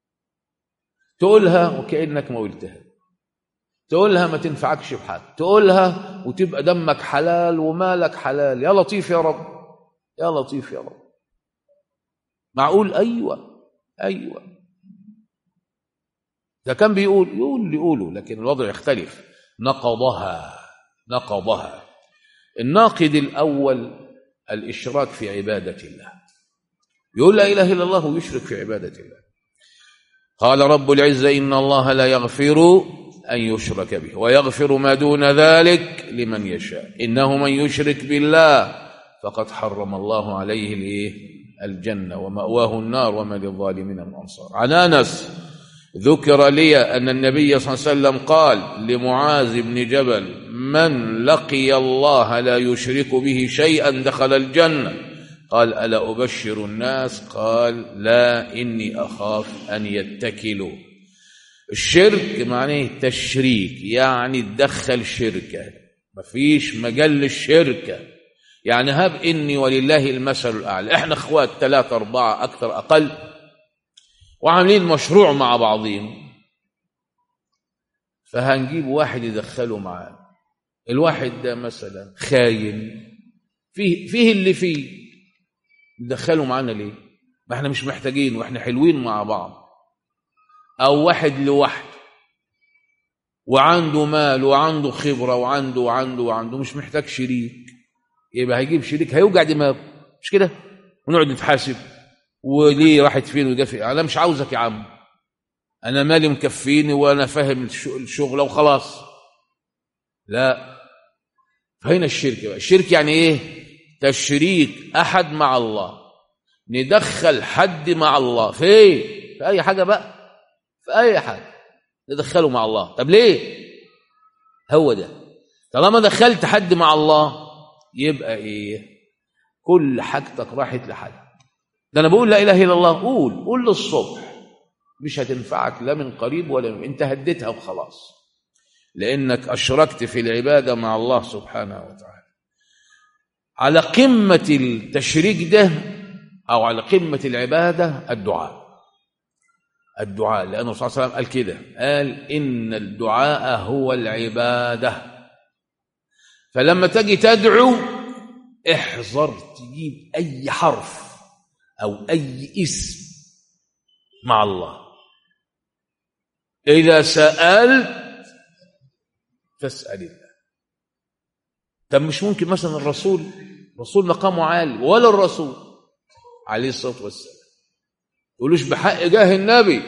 تقولها وكأنك ما قلتها تقولها ما تنفعكش بحاجة تقولها وتبقى دمك حلال ومالك حلال يا لطيف يا رب يا لطيف يا رب معقول أيوة أيوة ده كان بيقول يقول اللي يقوله لكن الوضع يختلف نقضها نقضها الناقد الأول الإشراك في عبادة الله يقول لا إله إلا الله ويشرك في عبادة الله قال رب العزة إن الله لا يغفر أن يشرك به ويغفر ما دون ذلك لمن يشاء إنه من يشرك بالله فقد حرم الله عليه الإيه الجنة ومأواه النار وما للظالمين من أنصار عن أنس ذكر لي أن النبي صلى الله عليه وسلم قال لمعاذ بن جبل من لقي الله لا يشرك به شيئا دخل الجنة قال ألا أبشر الناس قال لا إني أخاف أن يتكلوا الشرك معناه تشريك يعني تدخل شركة مفيش مجال للشركة يعني هب إني ولله المثل الأعلى إحنا إخوات ثلاثة أربعة أكثر أقل وعاملين مشروع مع بعضهم فهنجيب واحد يدخله معاه الواحد ده مثلا خاين فيه فيه اللي فيه ندخله معانا ليه ما احنا مش محتاجين واحنا حلوين مع بعض او واحد لوحده وعنده مال وعنده خبره وعنده وعنده وعنده مش محتاج شريك يبقى هيجيب شريك هيوجع دماغه مش كده ونقعد نتحاسب وليه راحت فين ودافع انا مش عاوزك يا عم انا مالي مكفيني وانا فاهم الشغله وخلاص لا فهنا الشرك بقى الشرك يعني ايه تشريك احد مع الله ندخل حد مع الله في ايه في اي حاجه بقى في اي حاجه ندخله مع الله طب ليه هو ده طالما دخلت حد مع الله يبقى ايه كل حاجتك راحت لحد ده انا بقول لا اله الا الله قول قول للصبح مش هتنفعك لا من قريب ولا من انت هديتها وخلاص لانك اشركت في العباده مع الله سبحانه وتعالى على قمه التشريك ده او على قمه العباده الدعاء الدعاء لانه صلى الله عليه وسلم قال كده قال ان الدعاء هو العباده فلما تجي تدعو احذر تجيب اي حرف او اي اسم مع الله اذا سالت فاسال الله طب مش ممكن مثلا الرسول الرسول مقامه عالي ولا الرسول عليه الصلاه والسلام يقولوش بحق جاه النبي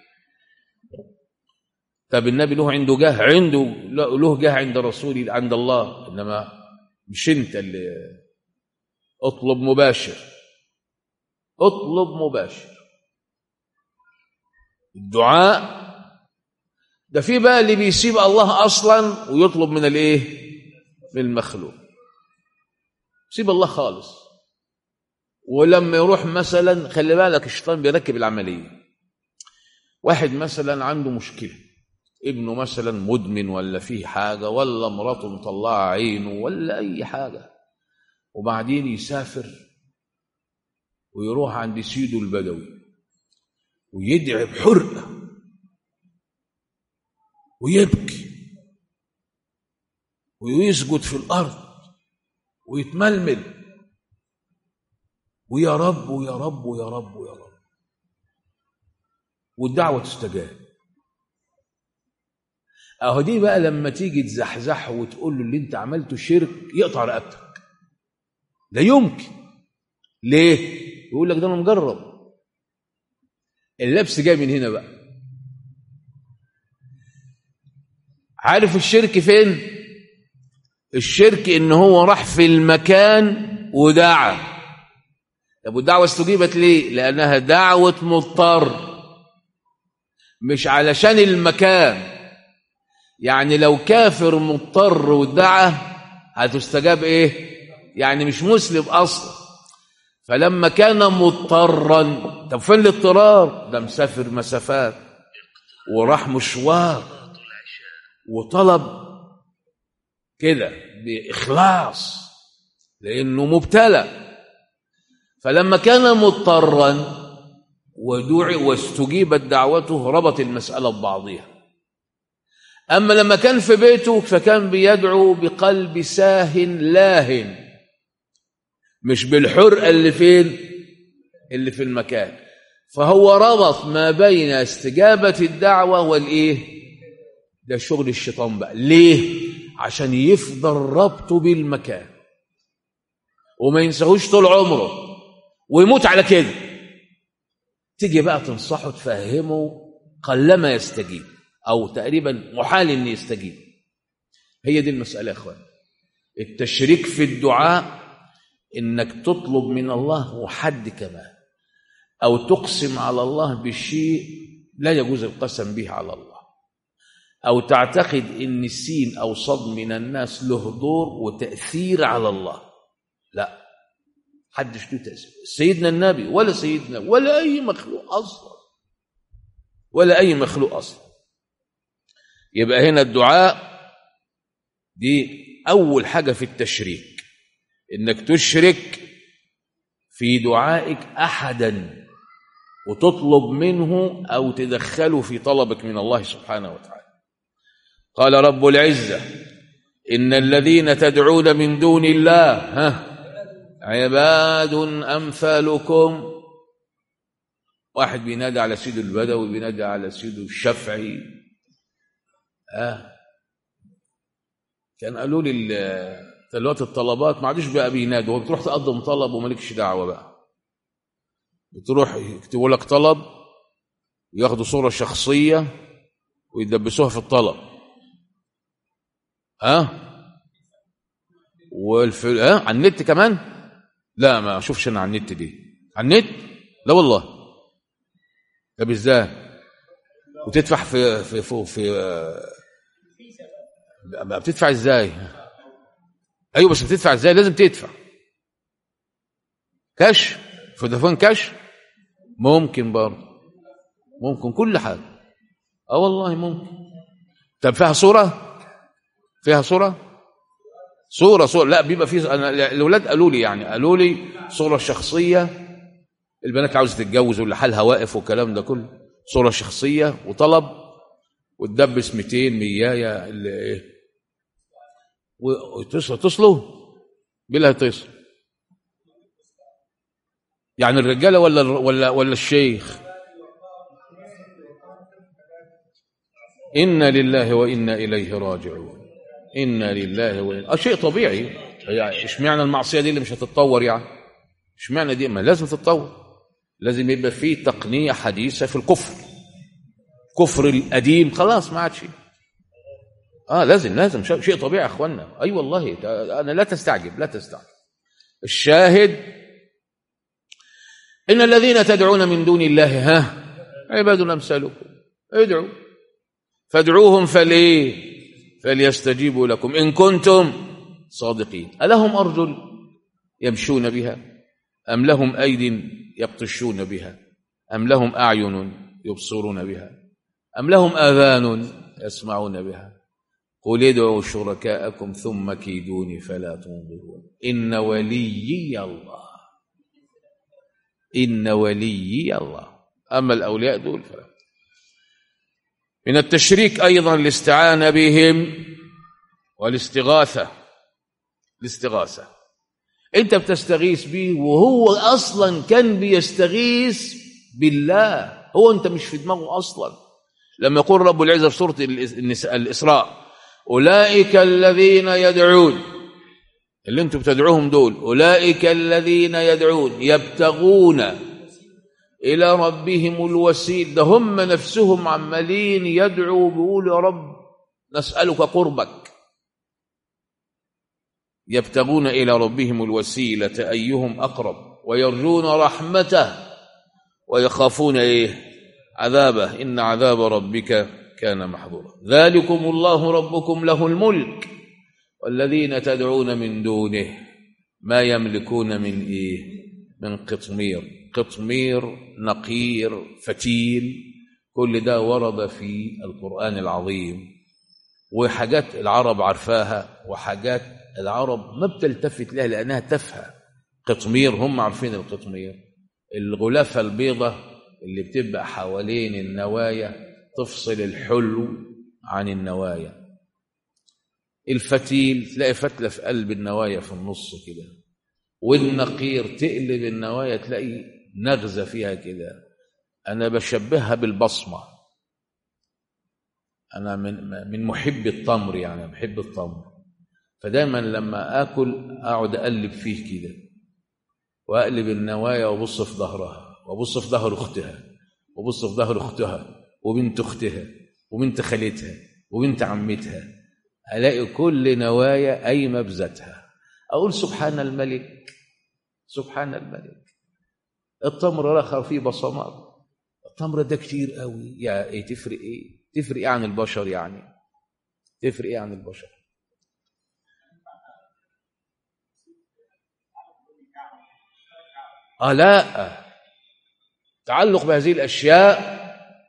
طب النبي له عنده جاه عنده له جاه عند رسول عند الله انما مش انت اللي اطلب مباشر اطلب مباشر الدعاء ده في بقى اللي بيسيب الله اصلا ويطلب من الايه من المخلوق سيب الله خالص ولما يروح مثلا خلي بالك الشيطان بيركب العمليه واحد مثلا عنده مشكله ابنه مثلا مدمن ولا فيه حاجه ولا مراته مطلعه عينه ولا اي حاجه وبعدين يسافر ويروح عند سيده البدوي ويدعي بحرقه ويبكي ويسجد في الارض ويتململ ويا رب ويا رب ويا رب ويا رب والدعوه تستجاب اهو دي بقى لما تيجي تزحزحه وتقول له اللي انت عملته شرك يقطع رقبتك لا يمكن ليه يقول لك ده انا مجرب اللبس جاي من هنا بقى عارف الشرك فين الشرك ان هو راح في المكان ودعا طب والدعوه استجيبت ليه لانها دعوه مضطر مش علشان المكان يعني لو كافر مضطر ودعا هتستجاب ايه يعني مش مسلم اصلا فلما كان مضطرا طب فين الاضطرار ده مسافر مسافات وراح مشوار وطلب كده باخلاص لانه مبتلى فلما كان مضطرا ودعي واستجيبت دعوته ربط المساله ببعضها أما لما كان في بيته فكان بيدعو بقلب ساه لاهن مش بالحرقة اللي فين اللي في المكان فهو ربط ما بين استجابة الدعوة والإيه ده شغل الشيطان بقى ليه عشان يفضل ربطه بالمكان وما ينساهوش طول عمره ويموت على كده تيجي بقى تنصحه تفهمه قلما يستجيب او تقريبا محال ان يستجيب هي دي المساله يا اخوان التشريك في الدعاء انك تطلب من الله وحد كمان او تقسم على الله بالشيء لا يجوز القسم به على الله او تعتقد ان السين او صد من الناس له دور وتاثير على الله لا حدش له تاثير سيدنا النبي ولا سيدنا ولا اي مخلوق اصلا ولا اي مخلوق اصلا يبقى هنا الدعاء دي أول حاجة في التشريك إنك تشرك في دعائك أحدا وتطلب منه أو تدخله في طلبك من الله سبحانه وتعالى قال رب العزة إن الذين تدعون من دون الله ها عباد أمثالكم واحد بينادي على سيد البدوي بينادي على سيد الشافعي آه. كان قالوا لي دلوقتي الطلبات ما عادوش بقى بينادوا بتروح تقدم طلب ومالكش دعوه بقى بتروح يكتبوا لك طلب وياخدوا صوره شخصيه ويدبسوها في الطلب ها آه؟ والف... ها آه؟ على النت كمان لا ما اشوفش انا على النت دي على النت لا والله طب ازاي وتدفع في في في, في بقى بتدفع ازاي ايوه بس بتدفع ازاي لازم تدفع كاش فودافون كاش ممكن برضه ممكن كل حاجه اه والله ممكن طب فيها صوره فيها صوره صوره صوره لا بيبقى في انا الاولاد قالوا لي يعني قالوا لي صوره شخصيه البنات عاوزه تتجوز واللي حالها واقف والكلام ده كله صوره شخصيه وطلب وتدبس 200 100 اللي ايه وتصلوا تصلوا بلا تصل يعني الرجاله ولا ولا ولا الشيخ انا لله وانا اليه راجعون انا لله وانا شيء طبيعي يعني اشمعنى المعصيه دي اللي مش هتتطور يعني اشمعنى دي ما لازم تتطور لازم يبقى فيه تقنيه حديثه في الكفر كفر القديم خلاص ما عادش اه لازم لازم شيء طبيعي يا اخوانا اي أيوة والله انا لا تستعجب لا تستعجب الشاهد ان الذين تدعون من دون الله ها عباد امثالكم ادعوا فادعوهم فليه فليستجيبوا لكم ان كنتم صادقين الهم ارجل يمشون بها ام لهم ايد يبطشون بها ام لهم اعين يبصرون بها ام لهم اذان يسمعون بها قل ادعوا شركاءكم ثم كيدوني فلا تنظرون إن وليي الله إن وليي الله أما الأولياء دول فلا من التشريك أيضا الاستعانة بهم والاستغاثة الاستغاثة أنت بتستغيث به وهو أصلا كان بيستغيث بالله هو أنت مش في دماغه أصلا لما يقول رب العزة في سورة الإسراء أولئك الذين يدعون اللي انتم بتدعوهم دول أولئك الذين يدعون يبتغون إلى ربهم الوسيل ده هم نفسهم عمالين يدعوا بيقولوا يا رب نسألك قربك يبتغون إلى ربهم الوسيلة أيهم أقرب ويرجون رحمته ويخافون إيه عذابه إن عذاب ربك كان محظورا ذلكم الله ربكم له الملك والذين تدعون من دونه ما يملكون من ايه من قطمير قطمير نقير فتيل كل ده ورد في القرآن العظيم وحاجات العرب عارفاها وحاجات العرب ما بتلتفت لها لأنها تافهه قطمير هم عارفين القطمير الغلافة البيضة اللي بتبقى حوالين النوايا تفصل الحلو عن النوايا الفتيل تلاقي فتلة في قلب النوايا في النص كده والنقير تقلب النوايا تلاقي نغزة فيها كده أنا بشبهها بالبصمة أنا من من محب التمر يعني بحب التمر فدايما لما آكل أقعد أقلب فيه كده وأقلب النوايا وأبص في ظهرها وأبص في ظهر أختها وأبص في ظهر أختها وبنت اختها وبنت خالتها وبنت عمتها الاقي كل نوايا قايمه بذاتها اقول سبحان الملك سبحان الملك التمر رخر فيه بصمات التمر ده كتير قوي يا ايه تفرق ايه تفرق ايه عن البشر يعني تفرق ايه عن البشر اه لا تعلق بهذه الاشياء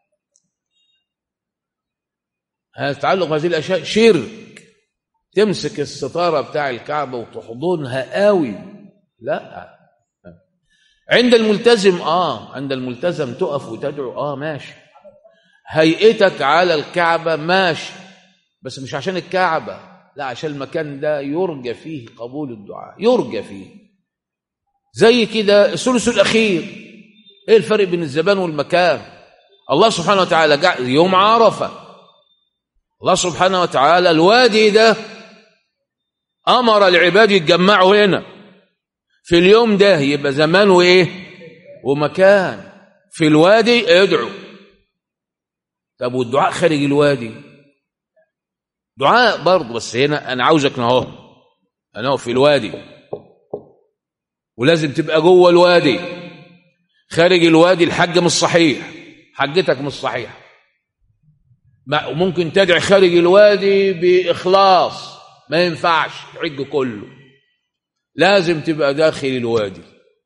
هذا التعلق بهذه الاشياء شرك تمسك الستاره بتاع الكعبه وتحضنها قوي لا عند الملتزم اه عند الملتزم تقف وتدعو اه ماشي هيئتك على الكعبه ماشي بس مش عشان الكعبه لا عشان المكان ده يرجى فيه قبول الدعاء يرجى فيه زي كده الثلث الاخير ايه الفرق بين الزمان والمكان الله سبحانه وتعالى جعل يوم عرفه الله سبحانه وتعالى الوادي ده امر العباد يتجمعوا هنا في اليوم ده يبقى زمان وايه ومكان في الوادي ادعوا طب والدعاء خارج الوادي دعاء برضه بس هنا انا عاوزك اهو انا أهو في الوادي ولازم تبقى جوه الوادي خارج الوادي الحج مش صحيح حجتك مش صحيحه ما- وممكن تدعي خارج الوادي بإخلاص ما ينفعش الحج كله لازم تبقى داخل الوادي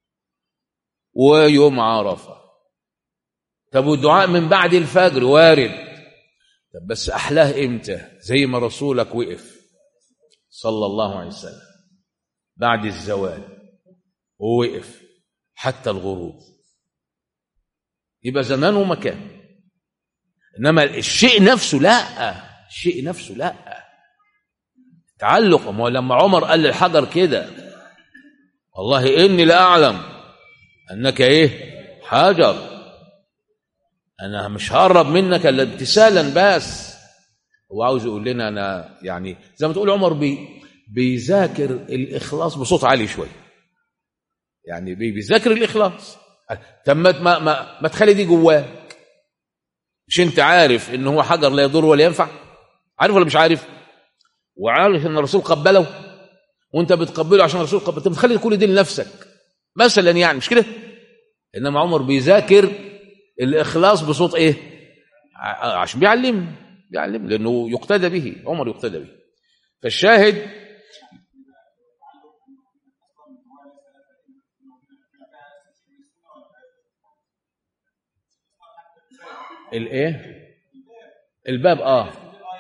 ويوم عرفة طب والدعاء من بعد الفجر وارد طب بس أحلاه إمتى زي ما رسولك وقف صلى الله عليه وسلم بعد الزوال ووقف حتى الغروب يبقى زمان ومكان انما الشيء نفسه لا الشيء نفسه لا تعلق ما هو لما عمر قال للحجر كده والله اني لاعلم انك ايه حجر انا مش هقرب منك الا امتثالا بس هو عاوز يقول لنا انا يعني زي ما تقول عمر بي بيذاكر الاخلاص بصوت عالي شويه يعني بي- بيذاكر الاخلاص طب ما ما ما, ما تخلي دي جواك مش انت عارف ان هو حجر لا يضر ولا ينفع عارف ولا مش عارف وعارف ان الرسول قبله وانت بتقبله عشان الرسول قبله انت بتخلي كل دي لنفسك مثلا يعني مش كده انما عمر بيذاكر الاخلاص بصوت ايه ع- عشان بيعلم بيعلم لانه يقتدى به عمر يقتدى به فالشاهد الايه الباب اه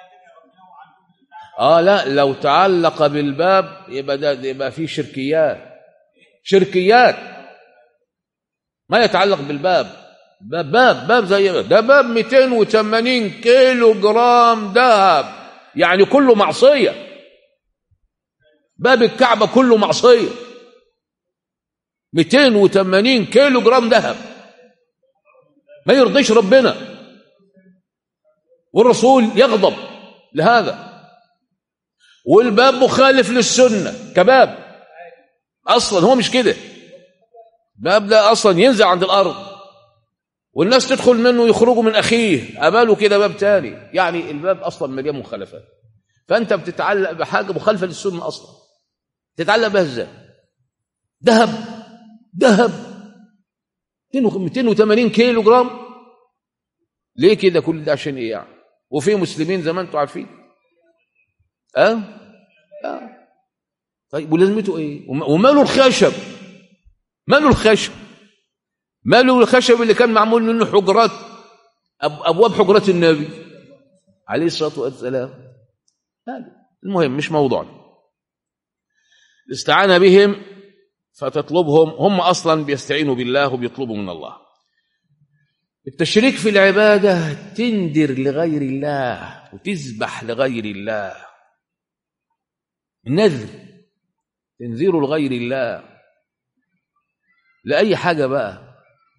اه لا لو تعلق بالباب يبقى ده ده يبقى فيه شركيات شركيات ما يتعلق بالباب باب باب باب زي ده باب 280 كيلو جرام ذهب يعني كله معصيه باب الكعبه كله معصيه 280 كيلو جرام ذهب ما يرضيش ربنا والرسول يغضب لهذا والباب مخالف للسنة كباب أصلا هو مش كده باب ده أصلا ينزع عند الأرض والناس تدخل منه يخرجوا من أخيه أباله كده باب تاني يعني الباب أصلا مليان مخالفات فأنت بتتعلق بحاجة مخالفة للسنة أصلا تتعلق بها ازاي ذهب ذهب 280 كيلو جرام ليه كده كل ده عشان ايه يعني وفي مسلمين زي ما انتم عارفين اه اه طيب ولازمته ايه وم- وماله الخشب ماله الخشب ماله الخشب اللي كان معمول منه حجرات أب ابواب حجرات النبي عليه الصلاه والسلام هذا المهم مش موضوعنا الاستعانه بهم فتطلبهم هم اصلا بيستعينوا بالله وبيطلبوا من الله التشريك في العباده تندر لغير الله وتذبح لغير الله النذر تنذير لغير الله لاي حاجه بقى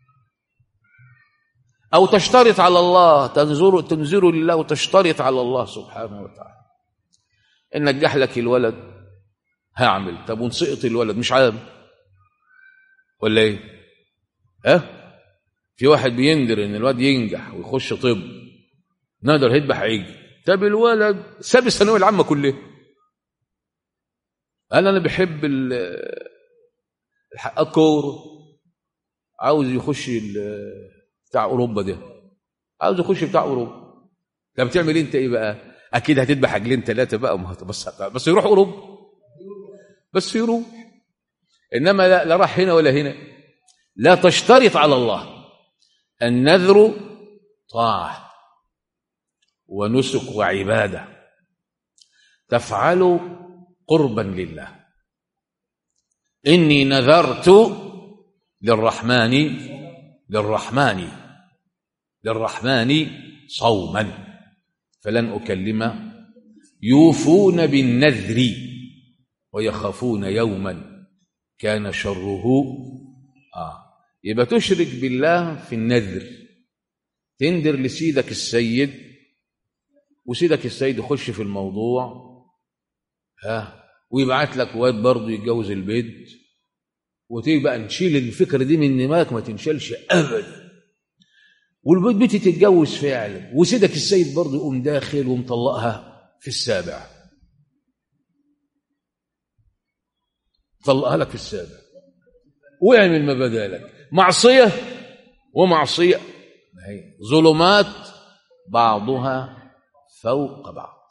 او تشترط على الله تنذر تنذر لله وتشترط على الله سبحانه وتعالى ان نجح لك الولد هعمل طب ونسقط الولد مش عام ولا ايه ها في واحد بيندر ان الواد ينجح ويخش طب نقدر يذبح عيجي طب الولد ساب الثانويه العامه كلها قال انا بحب ال- الح- الكوره عاوز يخش ال- بتاع اوروبا ده عاوز يخش بتاع اوروبا طب بتعمل انت ايه بقى اكيد هتذبح عجلين ثلاثه بقى ما هت- بس بس يروح اوروبا بس يروح انما لا, لا راح هنا ولا هنا لا تشترط على الله النذر طاعه ونسك وعباده تفعل قربا لله اني نذرت للرحمن للرحمن للرحمن صوما فلن اكلم يوفون بالنذر ويخافون يوما كان شره آه يبقى تشرك بالله في النذر تندر لسيدك السيد وسيدك السيد يخش في الموضوع ها ويبعت لك واد برضه يتجوز البيت وتيجي بقى نشيل الفكره دي من دماغك ما تنشلش ابدا والبيت بيتي تتجوز فعلا وسيدك السيد برضه يقوم داخل ومطلقها في السابع طلقها لك في السابع واعمل ما بدالك معصيه ومعصيه ما هي ظلمات بعضها فوق بعض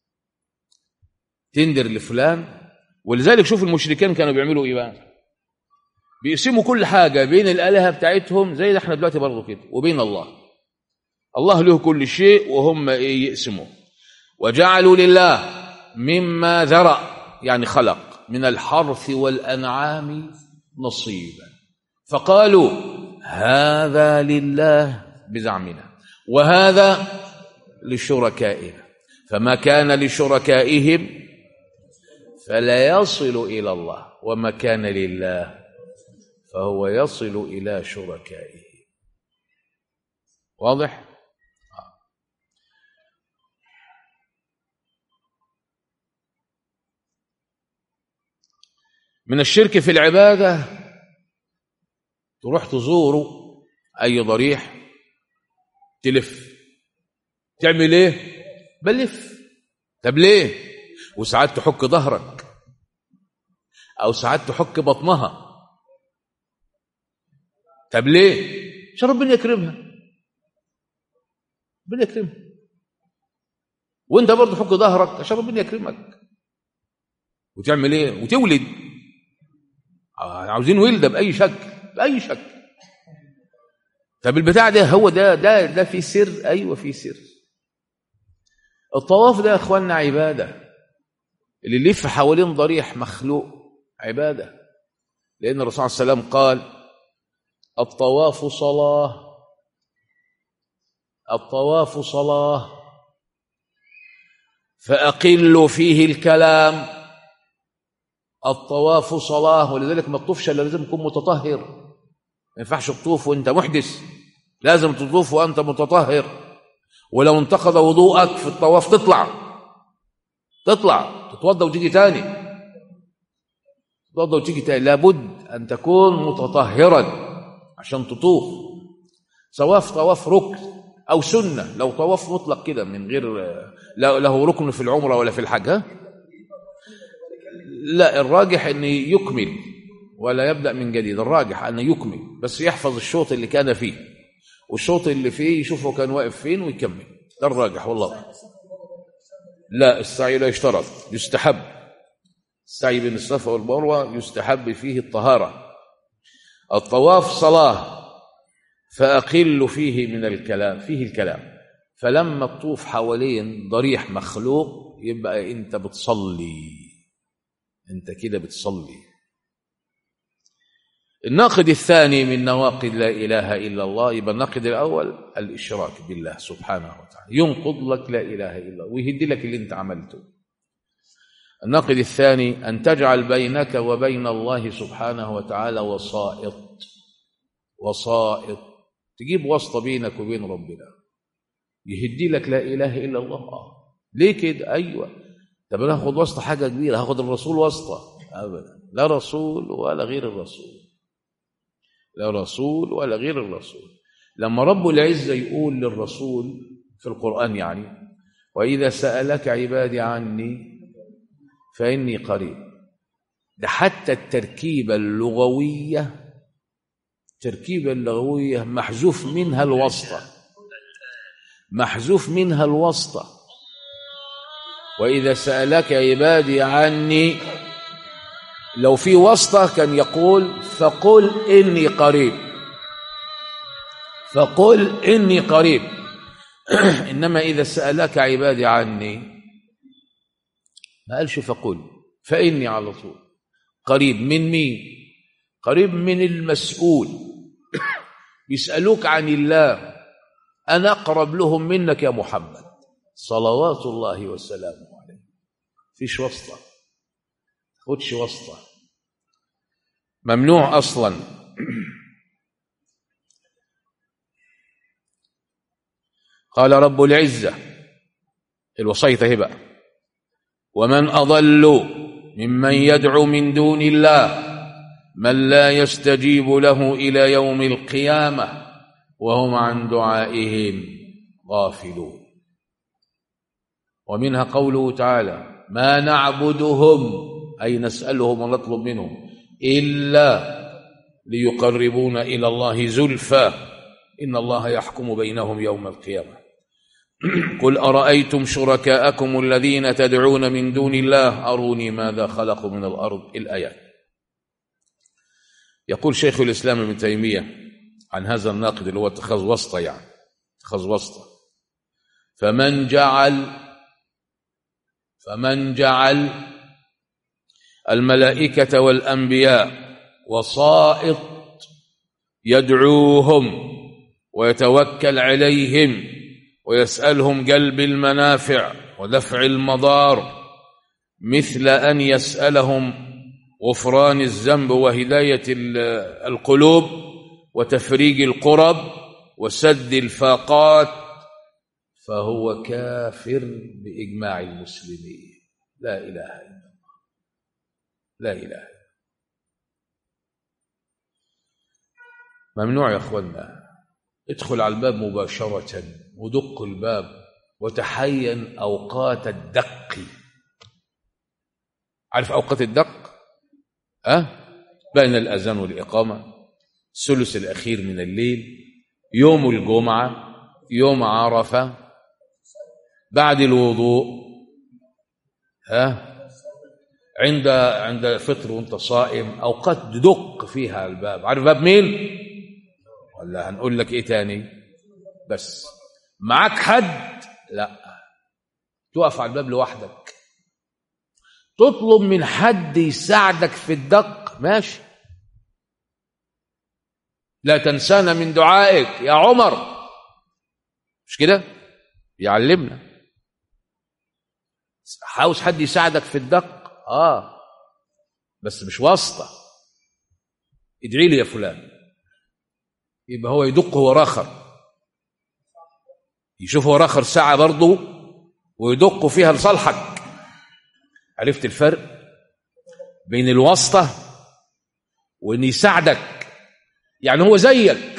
تندر لفلان ولذلك شوف المشركين كانوا بيعملوا ايه بقى بيقسموا كل حاجه بين الالهه بتاعتهم زي ده احنا دلوقتي برضه كده وبين الله الله له كل شيء وهم ايه يقسموا وجعلوا لله مما ذرأ يعني خلق من الحرث والانعام نصيبا فقالوا هذا لله بزعمنا وهذا لشركائنا فما كان لشركائهم فلا يصل الى الله وما كان لله فهو يصل الى شركائه واضح من الشرك في العباده تروح تزوره اي ضريح تلف تعمل ايه بلف طب ليه وساعات تحك ظهرك او ساعات تحك بطنها طب ليه عشان ربنا يكرمها ربنا يكرمها وانت برضه حك ظهرك عشان ربنا يكرمك وتعمل ايه وتولد عاوزين ولده باي شكل باي شكل طب البتاع ده هو ده ده ده في سر ايوه في سر الطواف ده يا اخواننا عباده اللي يلف حوالين ضريح مخلوق عباده لان الرسول صلى الله عليه وسلم قال الطواف صلاه الطواف صلاه فاقلوا فيه الكلام الطواف صلاه ولذلك ما تطوفش الا لازم تكون متطهر ما ينفعش تطوف وانت محدث لازم تطوف وانت متطهر ولو انتقض وضوءك في الطواف تطلع تطلع تتوضا وتيجي تاني تتوضا وتيجي تاني لابد ان تكون متطهرا عشان تطوف سواء في طواف ركن او سنه لو طواف مطلق كده من غير له ركن في العمره ولا في الحج ها لا الراجح ان يكمل ولا يبدا من جديد الراجح ان يكمل بس يحفظ الشوط اللي كان فيه والشوط اللي فيه يشوفه كان واقف فين ويكمل ده الراجح والله لا السعي لا يشترط يستحب السعي بين الصفا والمروه يستحب فيه الطهاره الطواف صلاه فاقل فيه من الكلام فيه الكلام فلما تطوف حوالين ضريح مخلوق يبقى انت بتصلي انت كده بتصلي الناقد الثاني من نواقض لا اله الا الله يبقى الناقد الاول الاشراك بالله سبحانه وتعالى ينقض لك لا اله الا الله ويهدي لك اللي انت عملته الناقد الثاني ان تجعل بينك وبين الله سبحانه وتعالى وسائط وسائط تجيب واسطه بينك وبين ربنا يهدي لك لا اله الا الله آه. ليه كده ايوه طب انا هاخد واسطه حاجه كبيره هاخد الرسول واسطه ابدا لا رسول ولا غير الرسول لا رسول ولا غير الرسول لما رب العزه يقول للرسول في القران يعني واذا سالك عبادي عني فاني قريب ده حتى التركيبه اللغويه التركيبه اللغويه محذوف منها الواسطه محذوف منها الواسطه واذا سالك عبادي عني لو في واسطه كان يقول فقل اني قريب فقل اني قريب انما اذا سالك عبادي عني ما قالش فقل فاني على طول قريب من مين قريب من المسؤول يسالوك عن الله انا اقرب لهم منك يا محمد صلوات الله وسلامه عليه فيش واسطه خدش واسطه ممنوع اصلا قال رب العزه الوصيه هي بقى ومن اضل ممن يدعو من دون الله من لا يستجيب له الى يوم القيامه وهم عن دعائهم غافلون ومنها قوله تعالى ما نعبدهم اي نسالهم ونطلب منهم الا ليقربونا الى الله زلفى ان الله يحكم بينهم يوم القيامه قل أرأيتم شركاءكم الذين تدعون من دون الله أروني ماذا خلقوا من الأرض الآيات يقول شيخ الإسلام ابن تيمية عن هذا الناقد اللي هو اتخاذ وسطة يعني اتخاذ وسطة فمن جعل فمن جعل الملائكة والأنبياء وسائط يدعوهم ويتوكل عليهم ويسألهم جلب المنافع ودفع المضار مثل أن يسألهم غفران الذنب وهداية القلوب وتفريج القرب وسد الفاقات فهو كافر بإجماع المسلمين لا إله إلا الله لا إله إلا ممنوع يا أخوانا ادخل على الباب مباشرة ودق الباب وتحين أوقات الدق عارف أوقات الدق؟ أه؟ بين الأذان والإقامة الثلث الأخير من الليل يوم الجمعة يوم عرفة بعد الوضوء ها عند عند الفطر وانت صائم اوقات تدق فيها الباب عارف باب مين ولا هنقول لك ايه تاني بس معاك حد لا تقف على الباب لوحدك تطلب من حد يساعدك في الدق ماشي لا تنسانا من دعائك يا عمر مش كده يعلمنا عاوز حد يساعدك في الدق اه بس مش واسطه ادعي لي يا فلان يبقى هو يدق هو راخر يشوف هو راخر ساعه برضه ويدق فيها لصالحك عرفت الفرق بين الواسطه وان يساعدك يعني هو زيك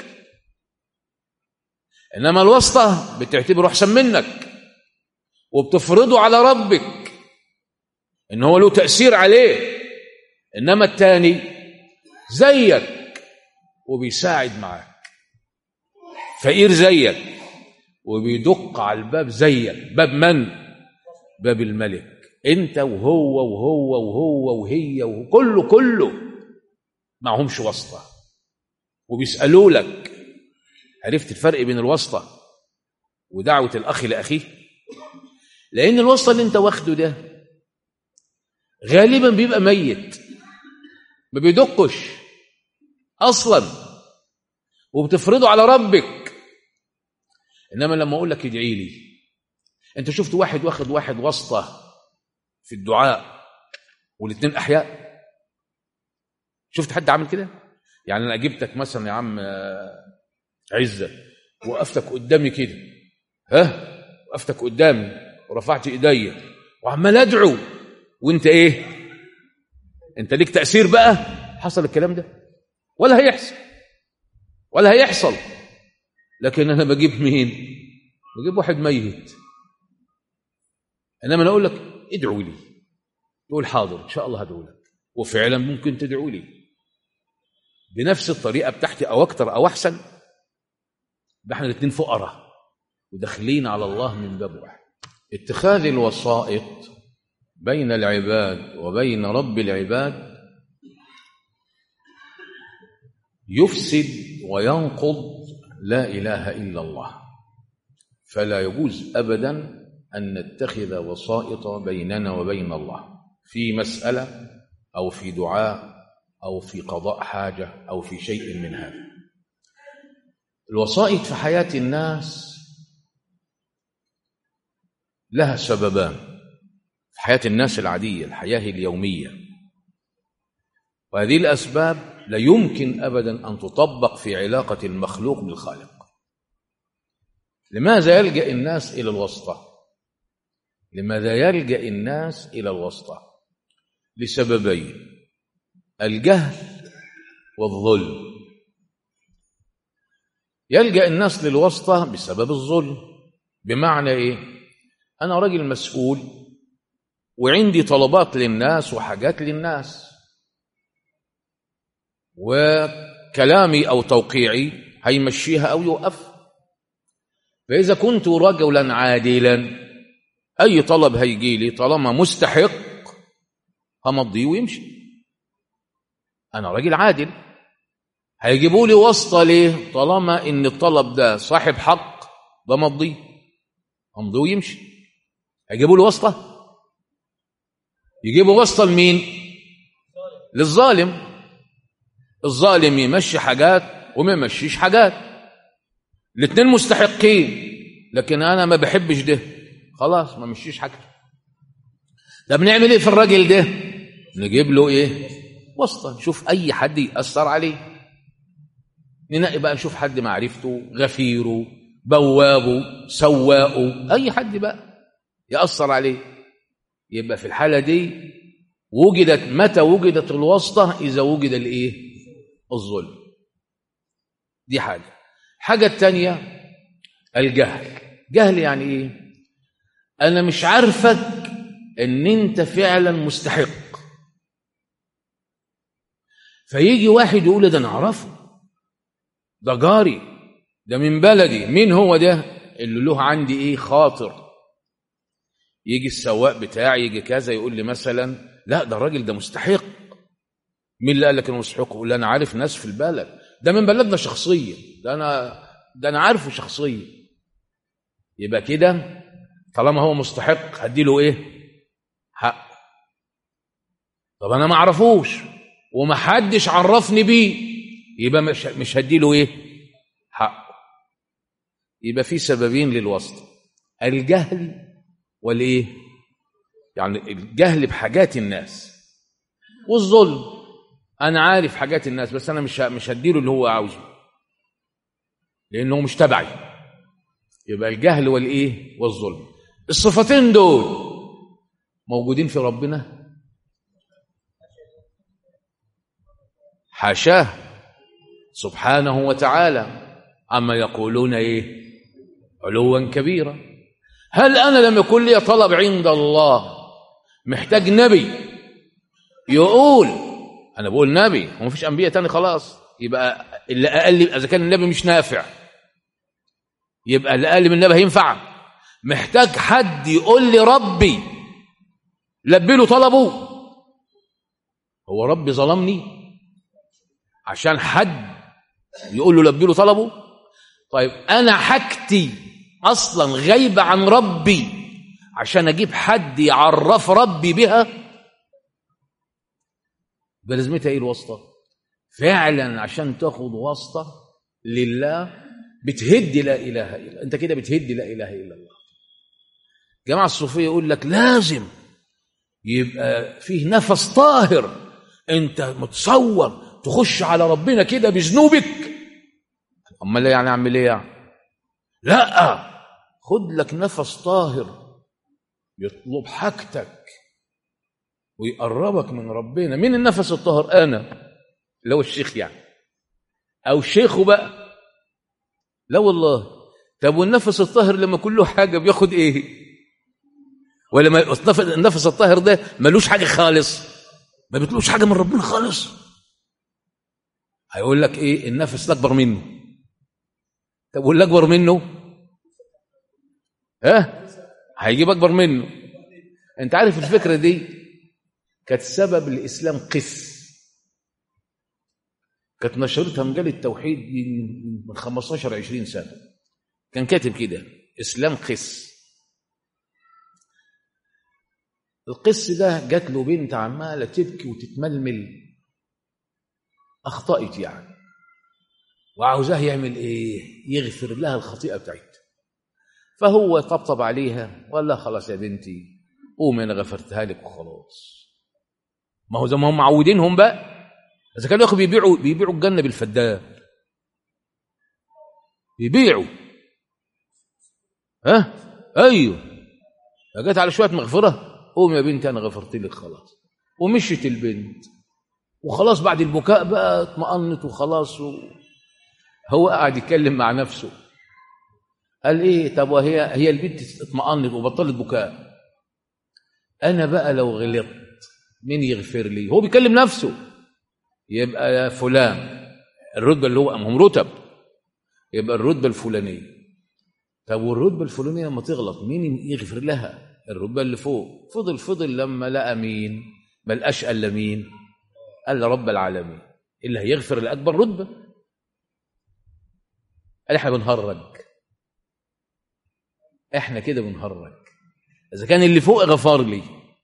انما الواسطه بتعتبره احسن منك وبتفرضه على ربك ان هو له تاثير عليه انما الثاني زيك وبيساعد معاك فقير زيك وبيدق على الباب زيك باب من باب الملك انت وهو وهو وهو وهي وكله كله معهمش واسطه وبيسالوا لك عرفت الفرق بين الواسطه ودعوه الاخ لاخيه لان الواسطه اللي انت واخده ده غالبا بيبقى ميت ما بيدقش اصلا وبتفرضه على ربك انما لما اقول لك ادعي لي انت شفت واحد واخد واحد واسطه في الدعاء والاثنين احياء شفت حد عامل كده يعني انا جبتك مثلا يا عم عزه وقفتك قدامي كده ها وقفتك قدامي ورفعت ايديا وعمال ادعو وانت ايه انت ليك تاثير بقى حصل الكلام ده ولا هيحصل ولا هيحصل لكن انا بجيب مين بجيب واحد ميت انما انا اقول لك ادعوا لي تقول حاضر ان شاء الله هدعو لك وفعلا ممكن تدعوا لي بنفس الطريقه بتاعتي او اكتر او احسن احنا الاثنين فقراء وداخلين على الله من باب واحد اتخاذ الوسائط بين العباد وبين رب العباد يفسد وينقض لا اله الا الله فلا يجوز ابدا ان نتخذ وسائط بيننا وبين الله في مساله او في دعاء او في قضاء حاجه او في شيء من هذا الوسائط في حياه الناس لها سببان في حياه الناس العاديه الحياه اليوميه وهذه الاسباب لا يمكن ابدا ان تطبق في علاقه المخلوق بالخالق لماذا يلجا الناس الى الواسطه لماذا يلجا الناس الى الواسطه لسببين الجهل والظلم يلجا الناس للواسطه بسبب الظلم بمعنى ايه انا راجل مسؤول وعندي طلبات للناس وحاجات للناس وكلامي او توقيعي هيمشيها او يوقف فإذا كنت رجلا عادلا أي طلب هيجي لي طالما مستحق همضيه ويمشي أنا راجل عادل هيجيبوا لي واسطة ليه طالما إن الطلب ده صاحب حق بمضيه همضيه ويمشي هيجيبوا لي واسطة يجيبوا واسطة لمين للظالم الظالم يمشي حاجات وما يمشيش حاجات الاثنين مستحقين لكن انا ما بحبش ده خلاص ما مشيش حاجته طب نعمل ايه في الراجل ده نجيب له ايه واسطه نشوف اي حد ياثر عليه ننقي بقى نشوف حد معرفته غفيره بوابه سواقه اي حد بقى ياثر عليه يبقى في الحاله دي وجدت متى وجدت الواسطه اذا وجد الايه الظلم دي حاجه الحاجه الثانيه الجهل جهل يعني ايه انا مش عارفك ان انت فعلا مستحق فيجي واحد يقول ده انا اعرفه ده جاري ده من بلدي مين هو ده اللي له عندي ايه خاطر يجي السواق بتاعي يجي كذا يقول لي مثلا لا ده الراجل ده مستحق مين اللي قال لك انه مستحق يقول لي انا عارف ناس في البلد ده من بلدنا شخصيا ده انا ده انا عارفه شخصيا يبقى كده طالما هو مستحق هديله ايه حق طب انا ما اعرفوش ومحدش عرفني بيه يبقى مش مش هديله ايه حق يبقى في سببين للوصل الجهل والايه يعني الجهل بحاجات الناس والظلم انا عارف حاجات الناس بس انا مش مش هديله اللي هو عاوزه لانه مش تبعي يبقى الجهل والايه والظلم الصفتين دول موجودين في ربنا حاشاه سبحانه وتعالى عما يقولون ايه علوا كبيرا هل انا لم يكن لي طلب عند الله محتاج نبي يقول انا بقول نبي هو مفيش انبياء تاني خلاص يبقى اللي اقل اذا كان النبي مش نافع يبقى اللي اقل من النبي هينفع محتاج حد يقول لي ربي لبي له طلبه هو ربي ظلمني عشان حد يقول له لبي له طلبه طيب انا حاجتي اصلا غايبه عن ربي عشان اجيب حد يعرف ربي بها بلازمتها ايه الواسطه فعلا عشان تاخد واسطه لله بتهد لا اله الا انت كده بتهد لا اله الا الله جماعه الصوفيه يقول لك لازم يبقى فيه نفس طاهر انت متصور تخش على ربنا كده بذنوبك امال يعني اعمل ايه يعني لا خد لك نفس طاهر يطلب حاجتك ويقربك من ربنا مين النفس الطاهر انا اللي هو الشيخ يعني او شيخه بقى لا والله طب والنفس الطاهر لما كله حاجه بياخد ايه ولا ما النفس الطاهر ده ملوش حاجه خالص ما بيطلبش حاجه من ربنا خالص هيقول لك ايه النفس الاكبر منه طب واللي اكبر منه ها هيجيب اكبر منه انت عارف الفكره دي كانت سبب الاسلام قس كانت نشرتها مجله التوحيد من 15 20 سنه كان كاتب كده اسلام قس القس ده جات له بنت عماله تبكي وتتململ اخطأت يعني وعاوزاه يعمل ايه يغفر لها الخطيئه بتاعتها فهو طبطب عليها وقال لها خلاص يا بنتي قومي انا غفرتها لك وخلاص ما هو زي ما هم معودينهم بقى اذا كانوا ياخدوا بيبيعوا بيبيعوا الجنه بالفدان بيبيعوا ها ايوه جت على شويه مغفره قوم يا بنتي انا غفرت لك خلاص ومشيت البنت وخلاص بعد البكاء بقى اطمأنت وخلاص و... هو قاعد يتكلم مع نفسه قال ايه طب وهي هي البنت اطمأنت وبطلت بكاء انا بقى لو غلطت مين يغفر لي هو بيكلم نفسه يبقى يا فلان الرتبه اللي هو هم رتب يبقى الرتبه الفلانيه طب والرتبه الفلانيه لما تغلط مين يغفر لها الرتبه اللي فوق فضل فضل لما لقى مين ما لقاش الا مين قال رب العالمين اللي هيغفر لاكبر رتبه قال احنا بنهرج احنا كده بنهرج اذا كان اللي فوق غفر لي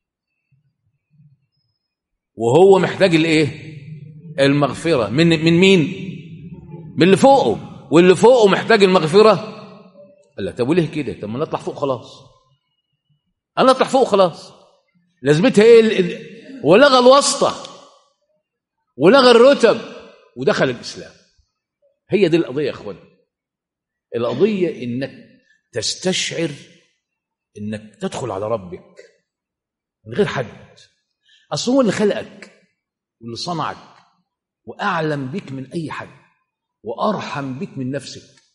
وهو محتاج الايه المغفره من من مين من اللي فوقه واللي فوقه محتاج المغفره قال لا طب وليه كده طب ما نطلع فوق خلاص انا اطلع فوق خلاص لازمتها ايه ولغى الواسطه ولغى الرتب ودخل الاسلام هي دي القضيه يا اخوان القضيه انك تستشعر انك تدخل على ربك من غير حد اصل هو اللي خلقك واللي صنعك واعلم بك من اي حد وارحم بك من نفسك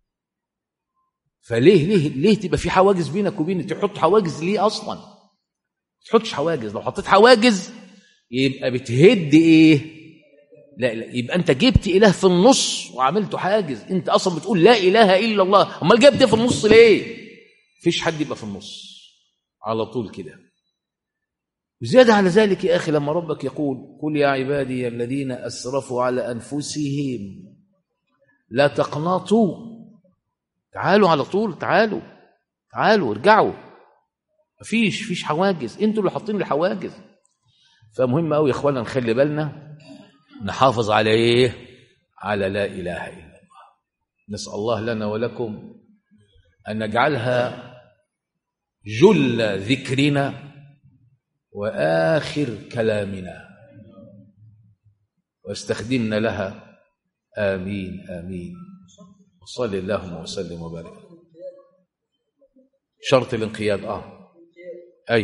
فليه ليه ليه تبقى في حواجز بينك وبين تحط حواجز ليه اصلا ما تحطش حواجز لو حطيت حواجز يبقى بتهد ايه لا لا يبقى انت جبت اله في النص وعملته حاجز انت اصلا بتقول لا اله الا الله امال جبت في النص ليه فيش حد يبقى في النص على طول كده وزيادة على ذلك يا أخي لما ربك يقول قل يا عبادي الذين أسرفوا على أنفسهم لا تقنطوا تعالوا على طول تعالوا تعالوا ارجعوا مفيش فيش حواجز انتوا اللي حاطين الحواجز فمهم قوي يا اخوانا نخلي بالنا نحافظ على ايه على لا اله الا الله نسال الله لنا ولكم ان نجعلها جل ذكرنا واخر كلامنا واستخدمنا لها امين امين وصلي اللهم وسلم وبارك شرط الانقياد اه اي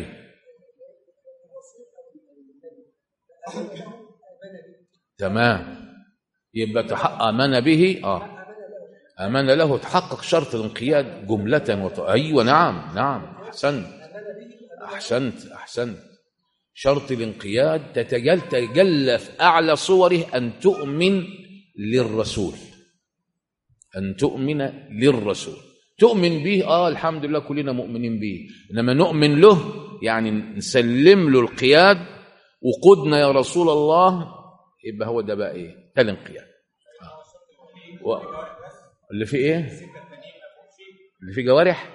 تمام يبقى تحقق امن به اه امن له تحقق شرط الانقياد جمله وط... ايوه نعم نعم احسنت احسنت احسنت شرط الانقياد تتجل تجلى في اعلى صوره ان تؤمن للرسول أن تؤمن للرسول تؤمن به آه الحمد لله كلنا مؤمنين به إنما نؤمن له يعني نسلم له القياد وقودنا يا رسول الله يبقى هو ده بقى إيه ده الانقياد آه. و... اللي في إيه اللي في جوارح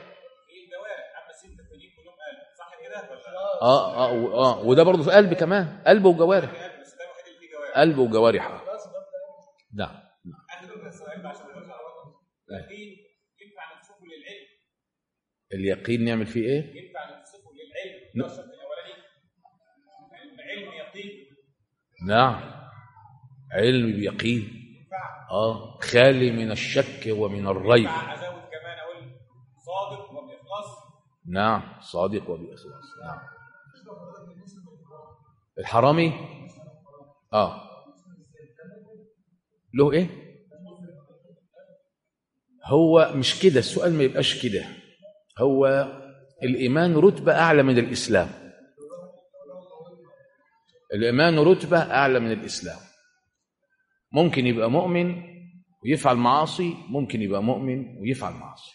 آه, آه, آه وده برضه في قلب كمان قلب وجوارح قلب وجوارح آه. نعم اليقين ينفع نوصفه للعلم اليقين نعمل فيه ايه ينفع نوصفه للعلم ده الشرط الاولاني علم يقين نعم علم بيقين اه خالي من الشك ومن الريب مع ازود كمان اقول صادق وباخلاص نعم صادق وبإخلاص نعم الحرامي اه له ايه هو مش كده السؤال ما يبقاش كده هو الإيمان رتبة أعلى من الإسلام الإيمان رتبة أعلى من الإسلام ممكن يبقى مؤمن ويفعل معاصي ممكن يبقى مؤمن ويفعل معاصي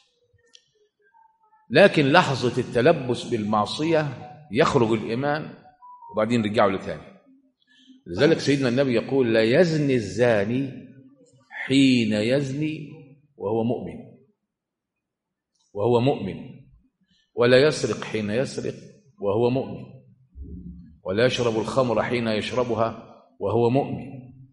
لكن لحظة التلبس بالمعصية يخرج الإيمان وبعدين رجعوا لتاني لذلك سيدنا النبي يقول لا يزني الزاني حين يزني وهو مؤمن وهو مؤمن ولا يسرق حين يسرق وهو مؤمن ولا يشرب الخمر حين يشربها وهو مؤمن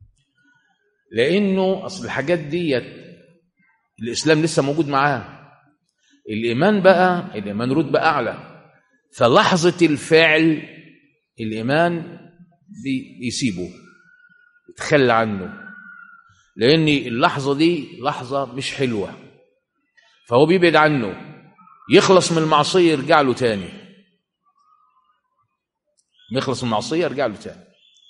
لانه اصل الحاجات دي الاسلام لسه موجود معاه الايمان بقى الايمان رتبه اعلى فلحظه الفعل الايمان بيسيبه يتخلى عنه لان اللحظه دي لحظه مش حلوه فهو بيبعد عنه يخلص من المعصيه يرجع له تاني يخلص من المعصيه يرجع له تاني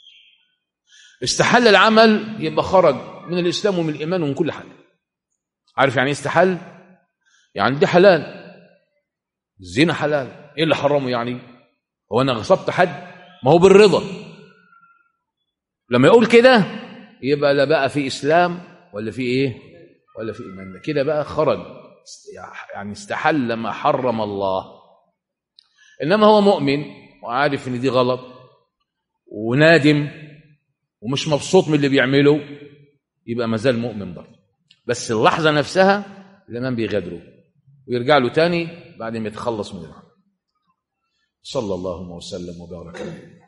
استحل العمل يبقى خرج من الاسلام ومن الايمان ومن كل حاجه عارف يعني ايه استحل يعني دي حلال الزنا حلال ايه اللي حرمه يعني هو انا غصبت حد ما هو بالرضا لما يقول كده يبقى لا بقى في اسلام ولا في ايه ولا في ايمان كده بقى خرج يعني استحل ما حرم الله انما هو مؤمن وعارف ان دي غلط ونادم ومش مبسوط من اللي بيعمله يبقى ما زال مؤمن برضه بس اللحظه نفسها الايمان بيغادره ويرجع له تاني بعد ما يتخلص من العمل صلى الله وسلم وبارك عليه